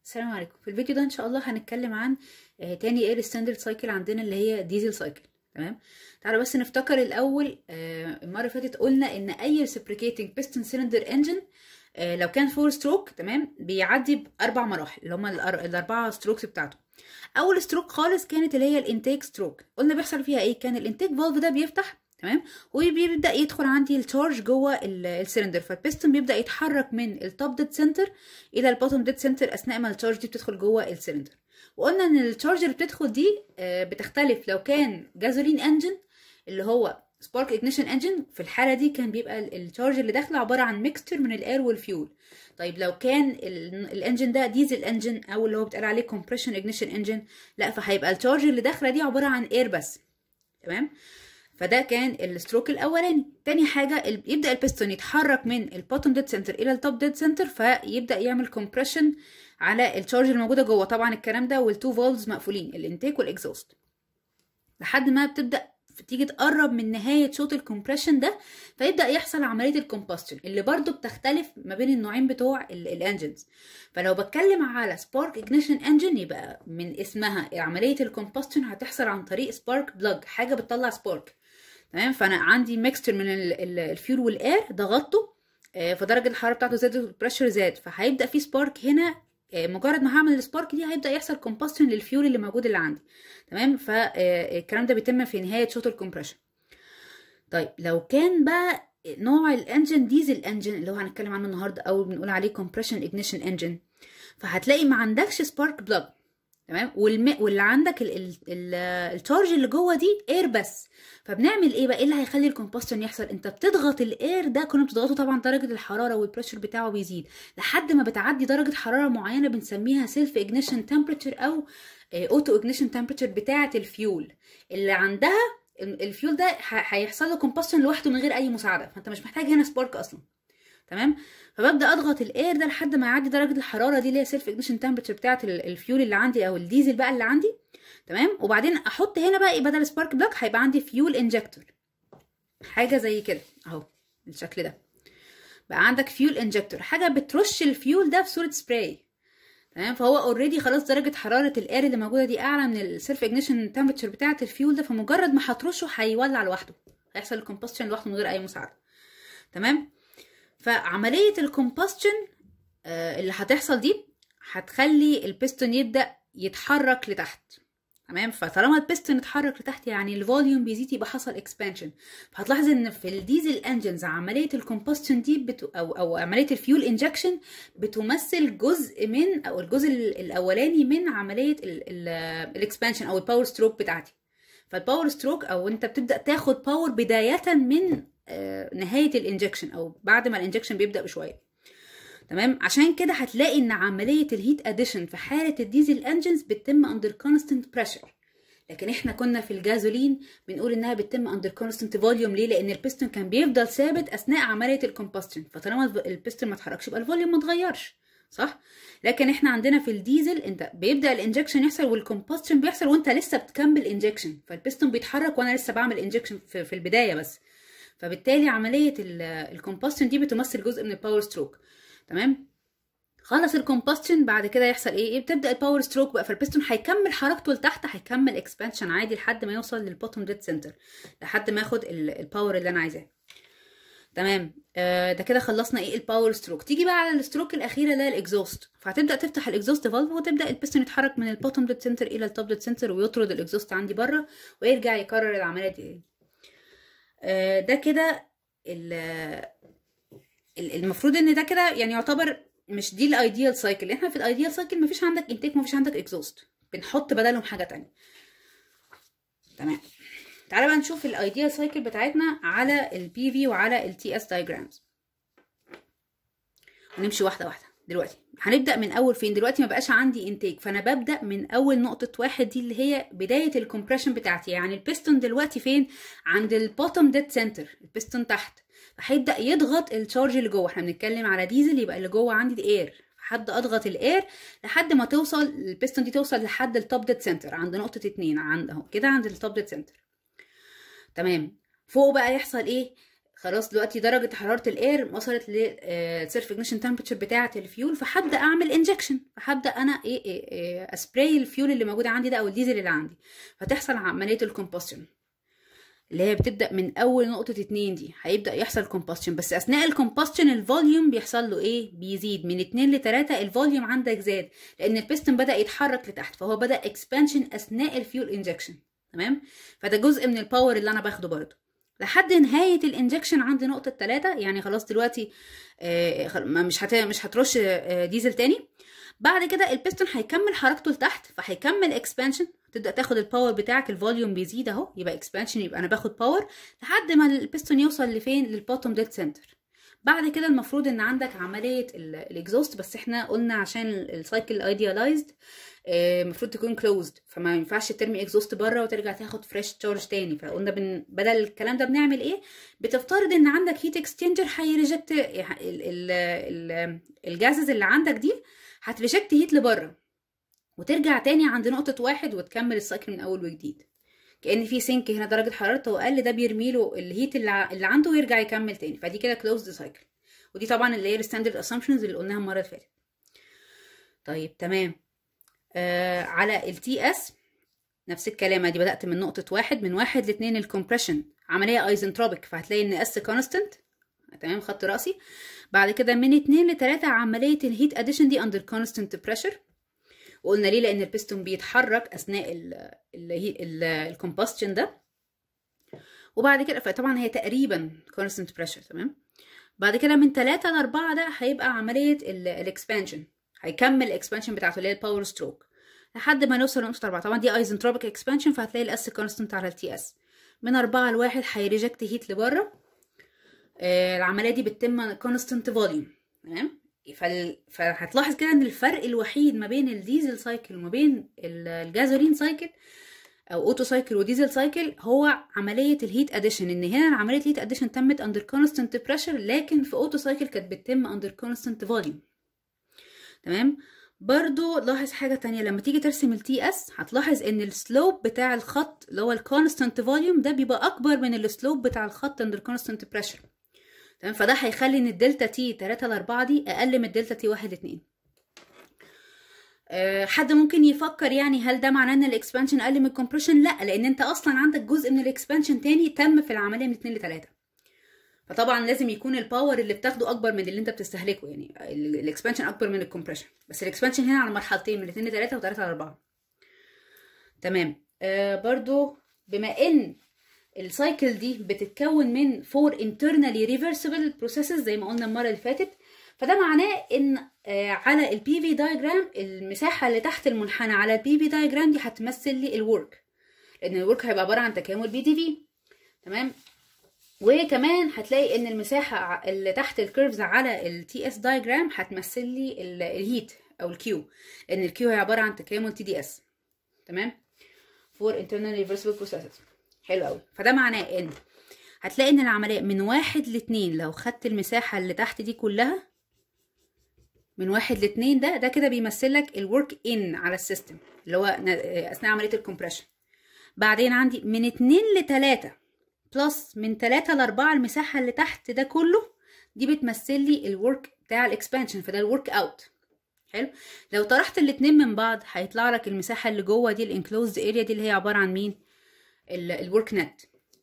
السلام عليكم في الفيديو ده ان شاء الله هنتكلم عن آه، تاني اير ستاندرد سايكل عندنا اللي هي ديزل سايكل تمام تعالوا بس نفتكر الاول آه، المره اللي فاتت قلنا ان اي reciprocating piston cylinder engine آه، لو كان فور ستروك تمام بيعدي باربع مراحل اللي هم الأر- الاربعه ستروكس بتاعته اول ستروك خالص كانت اللي هي الانتيك ستروك قلنا بيحصل فيها ايه كان الانتيك فالف ده بيفتح تمام وبيبدا يدخل عندي التشارج جوه ال- السلندر فالبيستون بيبدا يتحرك من التوب ديد سنتر الى البوتوم ديد سنتر اثناء ما التشارج دي بتدخل جوه السلندر وقلنا ان التشارج اللي بتدخل دي آه، بتختلف لو كان جازولين انجن اللي هو سبارك اجنيشن انجن في الحاله دي كان بيبقى ال- التشارج اللي داخله عباره عن ميكستشر من الاير والفيول طيب لو كان ال- الانجن ده ديزل انجن او اللي هو بيتقال عليه كومبريشن اجنيشن انجن لا فهيبقى التشارج اللي داخله دي عباره عن اير بس تمام فده كان الستروك الاولاني تاني حاجه ال- يبدا البيستون يتحرك من البوتوم ديد سنتر الى التوب ديد سنتر فيبدا يعمل كومبريشن على التشارج اللي موجوده جوه طبعا الكلام ده والتو فالفز مقفولين الانتيك والاكزوست لحد ما بتبدا تيجي تقرب من نهايه شوط الكومبريشن ده فيبدا يحصل عمليه الكومباستشن اللي برضو بتختلف ما بين النوعين بتوع الانجنز فلو بتكلم على سبارك اجنيشن انجن يبقى من اسمها عمليه الكومباستشن هتحصل عن طريق سبارك بلاج حاجه بتطلع سبارك تمام فانا عندي ميكستر من ال- ال- الفيول والاير ضغطته آه، فدرجه الحراره بتاعته زادت والبريشر زاد فهيبدا في سبارك هنا آه، مجرد ما هعمل السبارك دي هيبدا يحصل كومباستشن للفيول اللي موجود اللي عندي تمام فالكلام ده بيتم في نهايه شوط الكومبريشن طيب لو كان بقى نوع الانجن ديزل انجن اللي هو هنتكلم عنه النهارده او بنقول عليه كومبريشن اجنيشن انجن فهتلاقي ما عندكش سبارك بلاج تمام والم... واللي عندك ال... ال... ال... التشارج اللي جوه دي اير بس فبنعمل ايه بقى ايه اللي هيخلي الكومباستشن يحصل انت بتضغط الاير ده كنا بتضغطه طبعا درجه الحراره والبريشر بتاعه بيزيد لحد ما بتعدي درجه حراره معينه بنسميها سيلف اجنيشن تمبريتشر او اوتو اجنيشن تمبريتشر بتاعه الفيول اللي عندها ال- الفيول ده ه- هيحصل له كومباستشن لوحده من غير اي مساعده فانت مش محتاج هنا سبارك اصلا تمام فببدا اضغط الاير ده لحد ما يعدي درجه الحراره دي اللي هي سيلف اجنيشن تمبريتشر بتاعه ال- الفيول اللي عندي او الديزل بقى اللي عندي تمام وبعدين احط هنا بقى ايه بدل سبارك بلاك هيبقى عندي فيول انجكتور حاجه زي كده اهو بالشكل ده بقى عندك فيول انجكتور حاجه بترش الفيول ده في صوره سبراي تمام فهو اوريدي خلاص درجه حراره الاير اللي موجوده دي اعلى من السيلف اجنيشن تمبريتشر بتاعه الفيول ده فمجرد ما هترشه هيولع لوحده هيحصل الكومباستشن لوحده من غير اي مساعده تمام فعمليه الكومباستشن آه، اللي هتحصل دي هتخلي البيستون يبدا يتحرك لتحت تمام فطالما البيستون اتحرك لتحت يعني الفوليوم بيزيد يبقى حصل اكسبانشن فهتلاحظ ان في الديزل انجنز عمليه الكومباستشن دي بت... او او عمليه الفيول انجكشن بتمثل جزء من او الجزء ال- الاولاني من عمليه الاكسبانشن او الباور ستروك بتاعتي فالباور ستروك او انت بتبدا تاخد باور بدايه من آه، نهايه الانجكشن او بعد ما الانجكشن بيبدا بشويه تمام عشان كده هتلاقي ان عمليه الهيت اديشن في حاله الديزل انجنز بتتم اندر كونستنت بريشر لكن احنا كنا في الجازولين بنقول انها بتتم اندر كونستنت فوليوم ليه لان البيستون كان بيفضل ثابت اثناء عمليه الكومباستشن فطالما الف- البيستون ما اتحركش يبقى الفوليوم ما اتغيرش صح لكن احنا عندنا في الديزل انت بيبدا الانجكشن يحصل والكومباستشن بيحصل وانت لسه بتكمل انجكشن فالبيستون بيتحرك وانا لسه بعمل انجكشن في, في البدايه بس فبالتالي عمليه الكومباستشن دي بتمثل جزء من الباور ستروك تمام خلص الكومباستشن بعد كده يحصل ايه إيه؟ بتبدا الباور ستروك بقى فالبيستون هيكمل حركته لتحت هيكمل اكسبانشن عادي لحد ما يوصل للبوتوم ديد سنتر لحد ما ياخد ال- الباور اللي انا عايزاه تمام آه ده كده خلصنا ايه الباور ستروك تيجي بقى على الستروك الاخيره اللي هي الاكزوست فهتبدا تفتح الاكزوست فالف وتبدا البيستون يتحرك من البوتوم ديد سنتر الى التوب ديد سنتر ويطرد الاكزوست عندي بره ويرجع يكرر العمليه دي آه ده كده ال- ال- المفروض ان ده كده يعني يعتبر مش دي الايديال سايكل احنا في الايديال سايكل مفيش عندك انتيك مفيش عندك اكزوست بنحط بدلهم حاجه تانية تمام تعالى بقى نشوف الايديال سايكل بتاعتنا على البي في وعلى التي اس دايجرامز ونمشي واحده واحده دلوقتي هنبدا من اول فين دلوقتي ما بقاش عندي انتيك فانا ببدا من اول نقطه واحد دي اللي هي بدايه الكومبريشن بتاعتي يعني البيستون دلوقتي فين عند البوتوم ديد سنتر البيستون تحت فهيبدا يضغط الشارج اللي جوه احنا بنتكلم على ديزل يبقى اللي جوه عندي الاير لحد اضغط الاير لحد ما توصل البيستون دي توصل لحد التوب ديد سنتر عند نقطه اتنين عند اهو كده عند التوب ديد سنتر تمام فوق بقى يحصل ايه خلاص دلوقتي درجة حرارة الاير وصلت للسيرف اجنيشن تمبرتشر بتاعة الفيول فهبدأ اعمل انجكشن فهبدأ انا ايه, إيه, إيه اسبراي الفيول اللي موجود عندي ده او الديزل اللي عندي فتحصل عملية الكومبوستشن اللي هي بتبدأ من اول نقطة اتنين دي هيبدأ يحصل كومبوستشن بس اثناء الكومبوستشن الفوليوم بيحصل له ايه بيزيد من اتنين لتلاتة الفوليوم عندك زاد لان البيستون بدأ يتحرك لتحت فهو بدأ اكسبانشن اثناء الفيول انجكشن تمام فده جزء من الباور اللي انا باخده برضه لحد نهايه الانجكشن عند نقطه 3 يعني خلاص دلوقتي آه مش هت... مش هترش آه ديزل تاني بعد كده البيستون هيكمل حركته لتحت فهيكمل اكسبانشن تبدا تاخد الباور بتاعك الفوليوم بيزيد اهو يبقى اكسبانشن يبقى انا باخد باور لحد ما البيستون يوصل لفين للبوتوم ديد سنتر بعد كده المفروض ان عندك عمليه الاكزوست بس احنا قلنا عشان السايكل ايديالايزد المفروض تكون كلوزد فما ينفعش ترمي اكزوست بره وترجع تاخد فريش تشارج تاني فقلنا بن... بدل الكلام ده بنعمل ايه بتفترض ان عندك هيت اكسشينجر هيريجكت الجازز اللي عندك دي هتريجكت هيت لبره وترجع تاني عند نقطه واحد وتكمل السايكل من اول وجديد كان في سينك هنا درجه حرارته اقل ده بيرمي له الهيت اللي, اللي عنده ويرجع يكمل تاني فدي كده كلوزد سايكل ودي طبعا اللي هي الستاندرد اسامبشنز اللي قلناها المره اللي فاتت طيب تمام آه على التي اس نفس الكلام ادي بدات من نقطه واحد من واحد لاتنين الكومبريشن عمليه ايزنتروبيك فهتلاقي ان اس كونستنت تمام خط راسي بعد كده من اتنين لتلاته عمليه الهيت اديشن دي اندر كونستنت بريشر وقلنا ليه لان البيستون بيتحرك اثناء الكومبوستشن ده وبعد كده فطبعا هي تقريبا كونستنت بريشر تمام بعد كده من 3 ل 4 ده هيبقى عمليه الاكسبانشن هيكمل الاكسبانشن بتاعته اللي هي الباور ستروك لحد ما نوصل لنقطه 4 طبعا دي ايزنتروبيك اكسبانشن فهتلاقي الاس كونستنت على التي اس من 4 ل 1 هيريجكت هيت لبره آه العمليه دي بتتم كونستنت فوليوم تمام فال... فهتلاحظ كده ان الفرق الوحيد ما بين الديزل سايكل وما بين الجازولين سايكل او اوتو سايكل وديزل سايكل هو عمليه الهيت اديشن ان هنا عمليه الهيت اديشن تمت اندر كونستنت بريشر لكن في اوتو سايكل كانت بتتم اندر كونستنت فوليوم تمام برضو لاحظ حاجه تانية لما تيجي ترسم التي اس هتلاحظ ان السلوب بتاع الخط اللي هو الكونستنت فوليوم ده بيبقى اكبر من السلوب بتاع الخط اندر كونستنت بريشر تمام فده هيخلي ان الدلتا تي 3 ل 4 دي اقل من الدلتا تي 1 2 أه حد ممكن يفكر يعني هل ده معناه ان الاكسبانشن اقل من الكompression لا لان انت اصلا عندك جزء من الاكسبانشن تاني تم في العمليه من 2 ل 3 فطبعا لازم يكون الباور اللي بتاخده اكبر من اللي انت بتستهلكه يعني الاكسبانشن اكبر من الكompression بس الاكسبانشن هنا على مرحلتين من 2 ل 3 و3 ل 4 تمام أه برضو بما ان السايكل دي بتتكون من فور internally reversible processes زي ما قلنا المره اللي فاتت فده معناه ان آه على البي في دايجرام المساحه اللي تحت المنحنى على البي في دايجرام دي هتمثل لي الورك لان الورك هيبقى عباره عن تكامل بي دي في تمام وكمان هتلاقي ان المساحه اللي تحت الكيرفز على التي اس دايجرام هتمثل لي الهيت او الكيو لان الكيو هي عباره عن تكامل تي دي اس تمام فور internally reversible processes حلو قوي فده معناه ان هتلاقي ان العمليه من واحد لاتنين لو خدت المساحه اللي تحت دي كلها من واحد لاتنين ده ده كده بيمثل لك الورك ان على السيستم اللي هو اثناء عمليه الكompression بعدين عندي من اتنين لتلاته بلس من تلاته لاربعه المساحه اللي تحت ده كله دي بتمثل لي الورك بتاع الاكسبانشن فده الورك اوت حلو لو طرحت الاتنين من بعض هيطلع لك المساحه اللي جوه دي الانكلوزد اريا دي اللي هي عباره عن مين الورك نت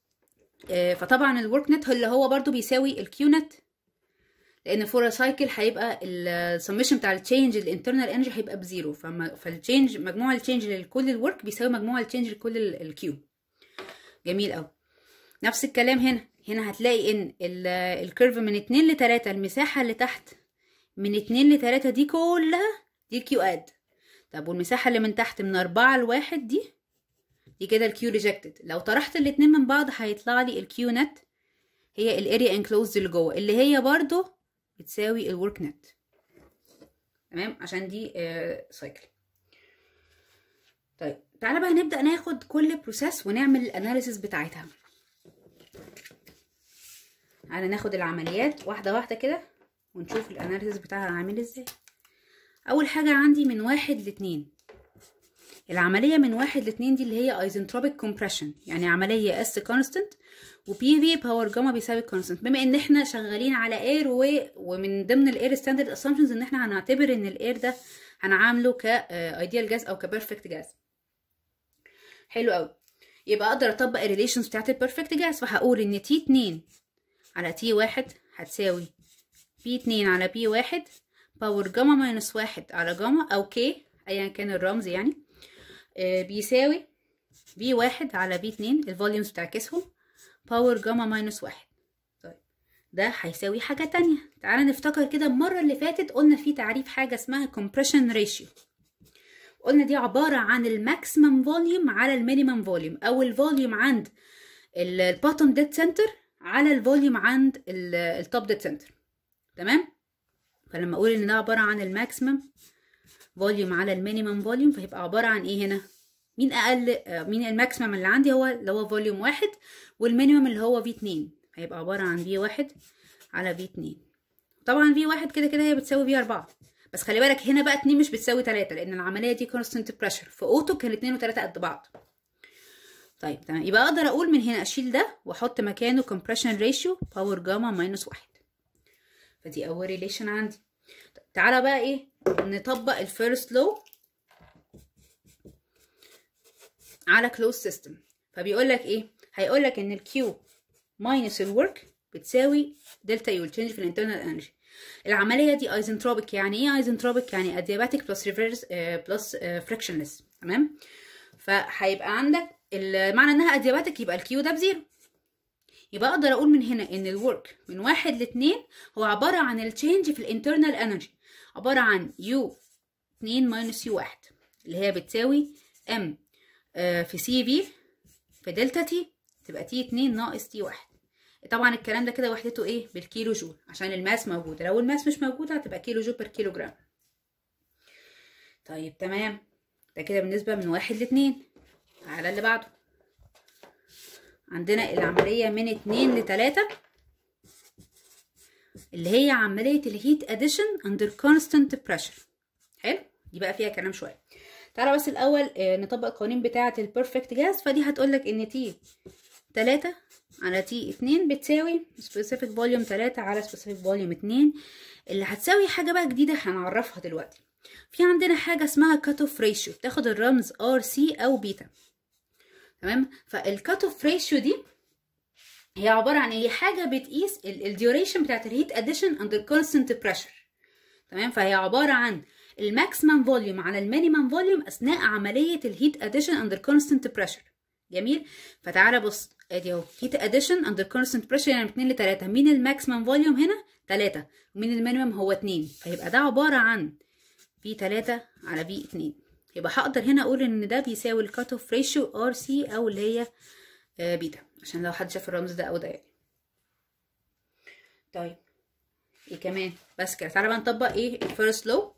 فطبعا الورك نت اللي هو برضو بيساوي الكيو نت لان فور سايكل هيبقى السمشن بتاع التشينج الانترنال انرجي هيبقى بزيرو فالتشينج مجموع التشينج لكل الورك بيساوي مجموع التشينج لكل الكيو جميل قوي نفس الكلام هنا هنا هتلاقي ان الكيرف من 2 ل 3 المساحه اللي تحت من 2 ل 3 دي كلها دي الكيو اد طب والمساحه اللي من تحت من 4 ل 1 دي دي كده الكيو ريجكتد لو طرحت الاتنين من بعض هيطلع لي الكيو نت هي الاريا انكلوزد اللي جوه اللي هي برضو بتساوي الورك نت تمام عشان دي آه سايكل طيب تعالى بقى نبدا ناخد كل بروسيس ونعمل الاناليسيس بتاعتها تعالى ناخد العمليات واحده واحده كده ونشوف الاناليسيس بتاعها عامل ازاي اول حاجه عندي من واحد لاتنين العملية من واحد لاتنين دي اللي هي ايزنتروبيك كومبريشن يعني عملية اس كونستنت وبي في باور جاما بيساوي كونستنت بما ان احنا شغالين على اير و... ومن ضمن الاير ستاندرد اسامبشنز ان احنا هنعتبر ان الاير ده هنعامله كايديال جاز او كبيرفكت جاز حلو قوي يبقى اقدر اطبق الريليشنز بتاعت البيرفكت جاز فهقول ان تي 2 على تي 1 هتساوي بي 2 على بي 1 باور جاما ماينس 1 على جاما او كي ايا كان الرمز يعني آه بيساوي بي 1 على بي 2 الفوليومز بتعكسهم باور جاما ماينس 1 طيب ده هيساوي حاجة تانية تعالى نفتكر كده المرة اللي فاتت قلنا في تعريف حاجة اسمها compression ratio قلنا دي عبارة عن الماكسيمم فوليوم على المينيمم فوليوم أو الفوليوم عند البوتوم ديد سنتر على الفوليوم عند التوب ديد سنتر تمام فلما أقول إن ده عبارة عن الماكسيمم فوليوم على المينيمم فوليوم فهيبقى عبارة عن إيه هنا؟ مين أقل مين الماكسيمم اللي عندي هو اللي هو فوليوم واحد والمينيمم اللي هو في اتنين هيبقى عبارة عن في واحد على في اتنين طبعا في واحد كده كده هي بتساوي في أربعة بس خلي بالك هنا بقى اتنين مش بتساوي تلاتة لأن العملية دي كونستنت بريشر في أوتو كان اتنين وتلاتة قد بعض طيب تمام يبقى أقدر أقول من هنا أشيل ده وأحط مكانه compression ratio باور جاما ماينس واحد فدي أول ريليشن عندي تعالى بقى إيه نطبق الفيرست لو على كلوز سيستم فبيقول لك ايه هيقول لك ان الكيو ماينس الورك بتساوي دلتا يو التشينج في الانترنال انرجي العمليه دي ايزنتروبيك يعني ايه ايزنتروبيك يعني ادياباتيك بلس ريفرس بلس فريكشنلس تمام فهيبقى عندك معنى انها ادياباتيك يبقى الكيو ده بزيرو يبقى اقدر اقول من هنا ان الورك من واحد لاتنين هو عباره عن التشينج في الانترنال انرجي عباره عن يو اتنين ماينس يو واحد اللي هي بتساوي ام في سي في في دلتا تي تبقى تي 2 ناقص تي 1 طبعا الكلام ده كده وحدته ايه بالكيلو جول عشان الماس موجوده لو الماس مش موجوده هتبقى كيلو جول بر كيلو جرام طيب تمام ده كده بالنسبه من واحد لاتنين على اللي بعده عندنا العمليه من اتنين لتلاته اللي هي عمليه الهيت اديشن اندر كونستانت بريشر حلو دي بقى فيها كلام شويه تعالى بس الاول نطبق القوانين بتاعه البيرفكت جاز فدي هتقولك ان تي 3 على تي 2 بتساوي سبيسيفيك فوليوم 3 على سبيسيفيك فوليوم 2 اللي هتساوي حاجه بقى جديده هنعرفها دلوقتي في عندنا حاجه اسمها كات اوف ريشيو بتاخد الرمز ار سي او بيتا تمام فالكات اوف ريشيو دي هي عباره عن هي حاجه بتقيس الديوريشن بتاعت الهيت اديشن اندر كونستنت بريشر تمام فهي عباره عن الماكسيمم فوليوم على المينيمم فوليوم اثناء عمليه الهيت اديشن اندر كونستنت بريشر جميل فتعالى بص ادي اهو هيت اديشن اندر كونستنت بريشر يعني من 2 ل 3 مين الماكسيمم فوليوم هنا 3 ومين المينيمم هو 2 فيبقى ده عباره عن في 3 على في 2 يبقى هقدر هنا اقول ان ده بيساوي الكات اوف ريشيو ار سي او اللي هي آه بيتا عشان لو حد شاف الرمز ده او ده يعني طيب ايه كمان بس كده تعالى بقى نطبق ايه الفيرست لو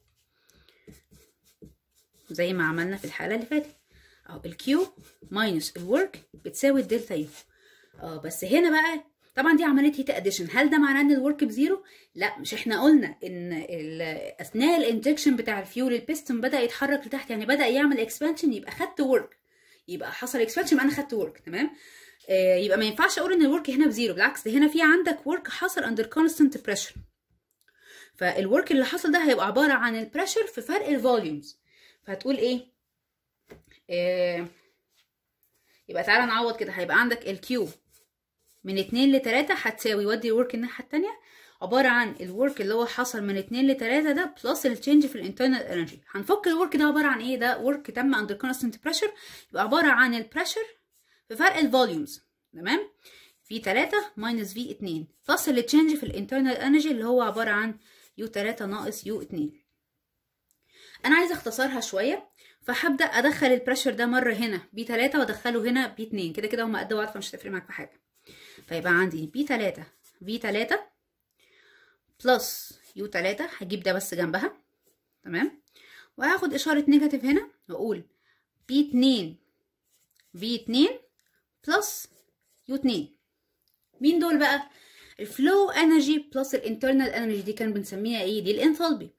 زي ما عملنا في الحالة اللي فاتت اهو الكيو ماينس الورك بتساوي الدلتا يو اه بس هنا بقى طبعا دي عمليه هيت اديشن هل ده معناه ان الورك بزيرو لا مش احنا قلنا ان اثناء الانجكشن بتاع الفيول البيستون بدا يتحرك لتحت يعني بدا يعمل اكسبانشن يبقى خدت ورك يبقى حصل اكسبانشن يبقى انا خدت ورك تمام آه يبقى ما ينفعش اقول ان الورك هنا بزيرو بالعكس ده هنا في عندك ورك حصل اندر كونستنت بريشر فالورك اللي حصل ده هيبقى عباره عن البريشر في فرق الفوليومز فهتقول ايه آه يبقى تعالى نعوض كده هيبقى عندك الكيو من اتنين لتلاتة هتساوي ودي الورك الناحية التانية عبارة عن الورك اللي هو حصل من اتنين لتلاتة ده بلس التشينج في الانترنال انرجي هنفك الورك ده عبارة عن ايه ده ورك تم اندر كونستنت بريشر يبقى عبارة عن البريشر في فرق الفوليومز تمام في تلاتة ماينس في اتنين بلس التشينج في الانترنال انرجي اللي هو عبارة عن يو تلاتة ناقص يو اتنين انا عايزه اختصرها شويه فهبدا ادخل البريشر ده مره هنا بي 3 وادخله هنا بي 2 كده كده هما قد بعض فمش هتفرق معاك في حاجه فيبقى عندي بي 3 في 3 بلس يو 3 هجيب ده بس جنبها تمام وهاخد اشاره نيجاتيف هنا واقول بي 2 في 2 بلس يو 2 مين دول بقى الفلو انرجي بلس الانترنال انرجي دي كان بنسميها ايه دي الانثالبي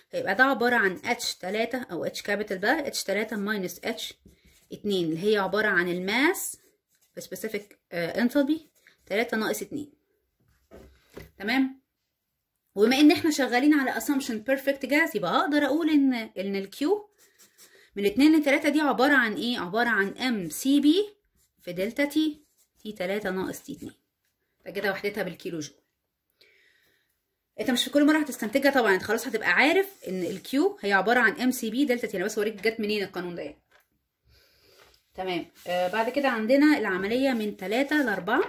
يبقى ده عبارة عن H3 أو H capital بقى H3 minus H2 اللي هي عبارة عن الماس في specific uh, enthalpy 3 ناقص 2 تمام وبما ان احنا شغالين على assumption perfect gas يبقى اقدر اقول ان ان الكيو من 2 ل 3 دي عبارة عن ايه عبارة عن ام سي بي في دلتا تي تي 3 ناقص تي 2 ده كده وحدتها بالكيلو جول انت مش في كل مره هتستنتجها طبعا انت خلاص هتبقى عارف ان الكيو هي عباره عن ام سي بي دلتا تي انا بس اوريك جت منين القانون ده يعني تمام آه بعد كده عندنا العمليه من 3 ل 4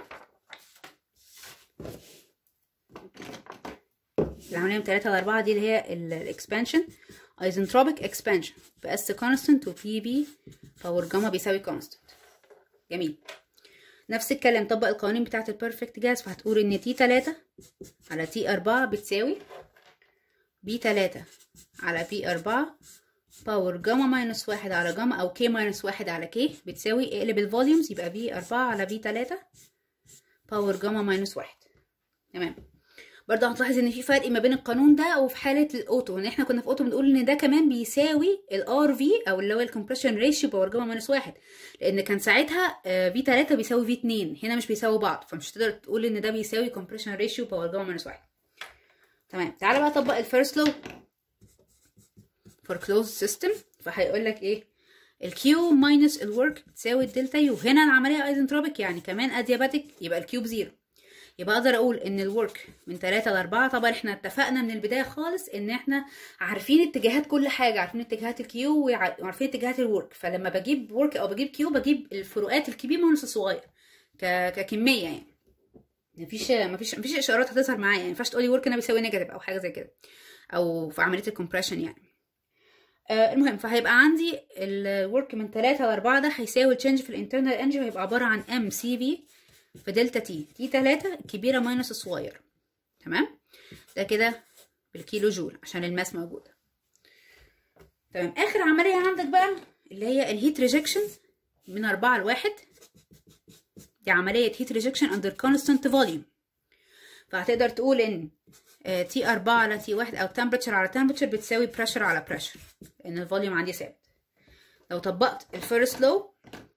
العمليه من 3 ل 4 دي اللي هي الاكسبانشن ايزنتروبيك اكسبانشن في اس كونستنت وبي بي باور جاما بيساوي كونستنت جميل نفس الكلام طبق القوانين بتاعه البيرفكت جاز فهتقول ان تي 3 على تي 4 بتساوي بي 3 على بي 4 باور جاما ماينس واحد على جاما او كي ماينس واحد على كي بتساوي اقلب الفوليومز يبقى بي 4 على بي 3 باور جاما ماينس واحد تمام برضه هتلاحظ ان في فرق ما بين القانون ده وفي حاله الاوتو ان احنا كنا في اوتو بنقول ان ده كمان بيساوي الار في او اللي هو الكمبريشن ريشيو باور جاما ماينس واحد لان كان ساعتها في 3 بيساوي في 2 هنا مش بيساوي بعض فمش هتقدر تقول ان ده بيساوي كومبريشن ريشيو باور جاما ماينس واحد تمام تعالى بقى اطبق الفيرست لو فور كلوز سيستم فهيقول لك ايه الكيو ماينس الورك بتساوي الدلتا يو هنا العمليه ايزنتروبيك يعني كمان ادياباتيك يبقى الكيو بزيرو يبقى اقدر اقول ان الورك من 3 ل 4 طبعا احنا اتفقنا من البدايه خالص ان احنا عارفين اتجاهات كل حاجه عارفين اتجاهات الكيو وعارفين اتجاهات الورك فلما بجيب ورك او بجيب كيو بجيب الفروقات الكبير ماينس الصغير ك... ككميه يعني مفيش مفيش مفيش اشارات هتظهر معايا يعني ما ينفعش تقولي ورك هنا بيساوي نيجاتيف او حاجه زي كده او في عمليه الكومبريشن يعني آه المهم فهيبقى عندي الورك من 3 ل 4 ده هيساوي التشينج في الانترنال انرجي وهيبقى عباره عن ام سي في في دلتا تي تي 3 الكبيره ماينس الصغيره تمام ده كده بالكيلو جول عشان الماس موجوده تمام اخر عمليه عندك بقى اللي هي الهيت ريجكشن من 4 ل 1 دي عمليه هيت ريجكشن اندر كونستانت فوليوم فهتقدر تقول ان تي 4 على تي 1 او temperature على temperature بتساوي pressure على pressure لان الفوليوم عندي ثابت لو طبقت الفيرست لو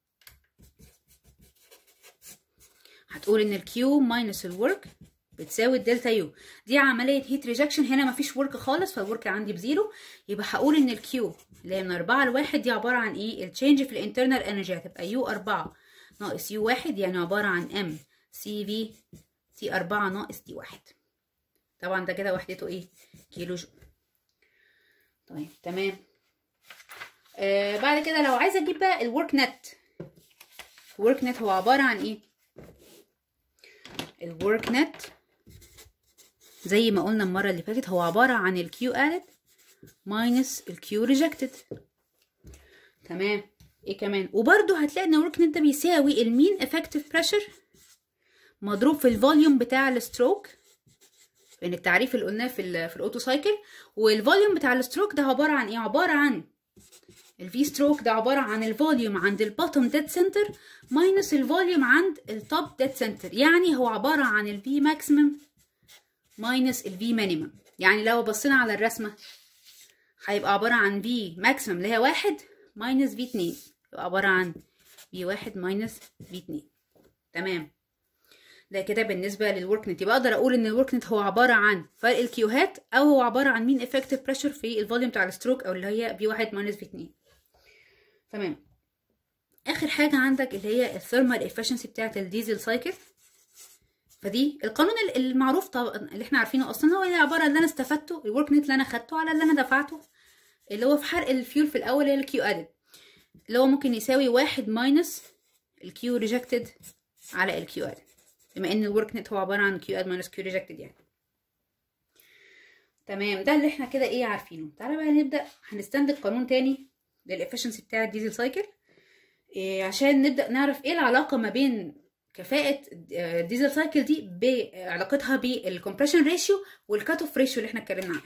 هتقول ان الكيو ماينس الورك بتساوي الدلتا يو دي عملية هيت ريجكشن هنا مفيش ورك خالص فالورك عندي بزيرو يبقى هقول ان الكيو اللي هي من أربعة لواحد دي عبارة عن ايه التشينج في الانترنال انرجي هتبقى يو أربعة ناقص يو واحد يعني عبارة عن ام سي في تي أربعة ناقص تي واحد طبعا ده كده وحدته ايه كيلو جول طيب تمام آه بعد كده لو عايزه اجيب بقى الورك نت الورك نت هو عباره عن ايه الورك نت زي ما قلنا المره اللي فاتت هو عباره عن الكيو ادد ماينس الكيو ريجكتد تمام ايه كمان وبرده هتلاقي ان الورك نت ده بيساوي المين افكتيف بريشر مضروب في الفوليوم بتاع الستروك لان التعريف اللي قلناه في ال في الاوتو سايكل والفوليوم بتاع الستروك ده عباره عن ايه عباره عن الفي ستروك ده عباره عن الفوليوم عند البوتوم ديد سنتر ماينس الفوليوم عند التوب ديد سنتر يعني هو عباره عن الفي ماكسيمم ماينس الفي مينيمم يعني لو بصينا على الرسمه هيبقى عباره عن في ماكسيمم اللي هي واحد ماينس في اتنين يبقى عباره عن في واحد ماينس في اتنين تمام ده كده بالنسبه للورك نت يبقى اقدر اقول ان الورك نت هو عباره عن فرق الكيوهات او هو عباره عن مين افكتيف بريشر في الفوليوم بتاع الستروك او اللي هي في واحد ماينس في اتنين تمام اخر حاجه عندك اللي هي الثيرمال افشنسي بتاعه الديزل سايكل فدي القانون المعروف طبعا اللي احنا عارفينه اصلا هو اللي عباره عن اللي انا استفدته الورك نت اللي انا خدته على اللي انا دفعته اللي هو في حرق الفيول في الاول هي الكيو ادد اللي هو ممكن يساوي واحد ماينس الكيو ريجكتد على الكيو ادد بما ان الورك نت هو عباره عن كيو اد ماينس كيو ريجكتد يعني تمام ده اللي احنا كده ايه عارفينه تعالى بقى نبدا هنستنتج قانون تاني للافشنسي بتاع الديزل سايكل إيه عشان نبدا نعرف ايه العلاقه ما بين كفاءه الديزل سايكل دي بعلاقتها بالكمبريشن ريشيو والكات اوف ريشيو اللي احنا اتكلمنا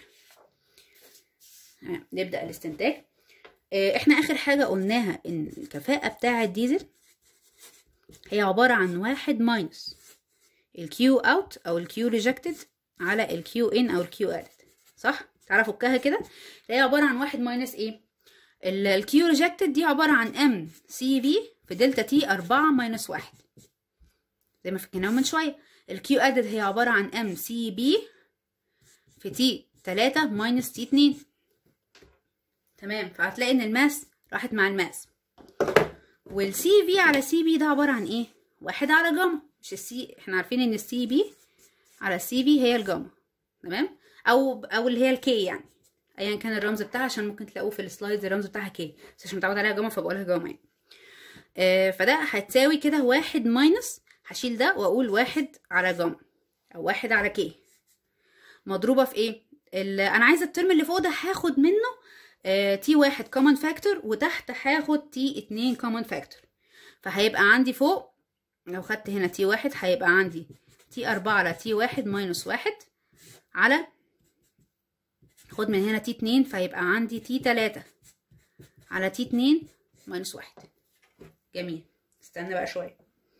عنها نبدا الاستنتاج إيه احنا اخر حاجه قلناها ان الكفاءه بتاع الديزل هي عباره عن واحد ماينس الكيو اوت او الكيو ريجكتد على الكيو ان او الكيو ادد صح تعالى افكها كده هي عباره عن واحد ماينس ايه الكيو ريجكتد دي عباره عن ام سي في في دلتا تي 4 ماينس واحد زي ما فكيناه من شويه الكيو ادد هي عباره عن ام سي بي في تي 3 ماينس تي 2 تمام فهتلاقي ان الماس راحت مع الماس والسي في على سي بي ده عباره عن ايه واحد على جاما مش السي احنا عارفين ان السي بي على السي في هي الجاما تمام او او اللي هي الكي يعني ايا كان الرمز بتاعها عشان ممكن تلاقوه في السلايدز الرمز بتاعها كي بس عشان متعود عليها جاما فبقولها جاما يعني آه فده هتساوي كده واحد ماينس هشيل ده واقول واحد على جاما او واحد على كي مضروبه في ايه انا عايزه الترم اللي فوق ده هاخد منه آه تي واحد كومن فاكتور وتحت هاخد تي اتنين كومن فاكتور فهيبقى عندي فوق لو خدت هنا تي واحد هيبقى عندي تي أربعة على تي واحد ماينس واحد على خد من هنا تي اتنين فيبقى عندي تي تلاتة على تي اتنين ماينس واحد جميل استنى بقى شوية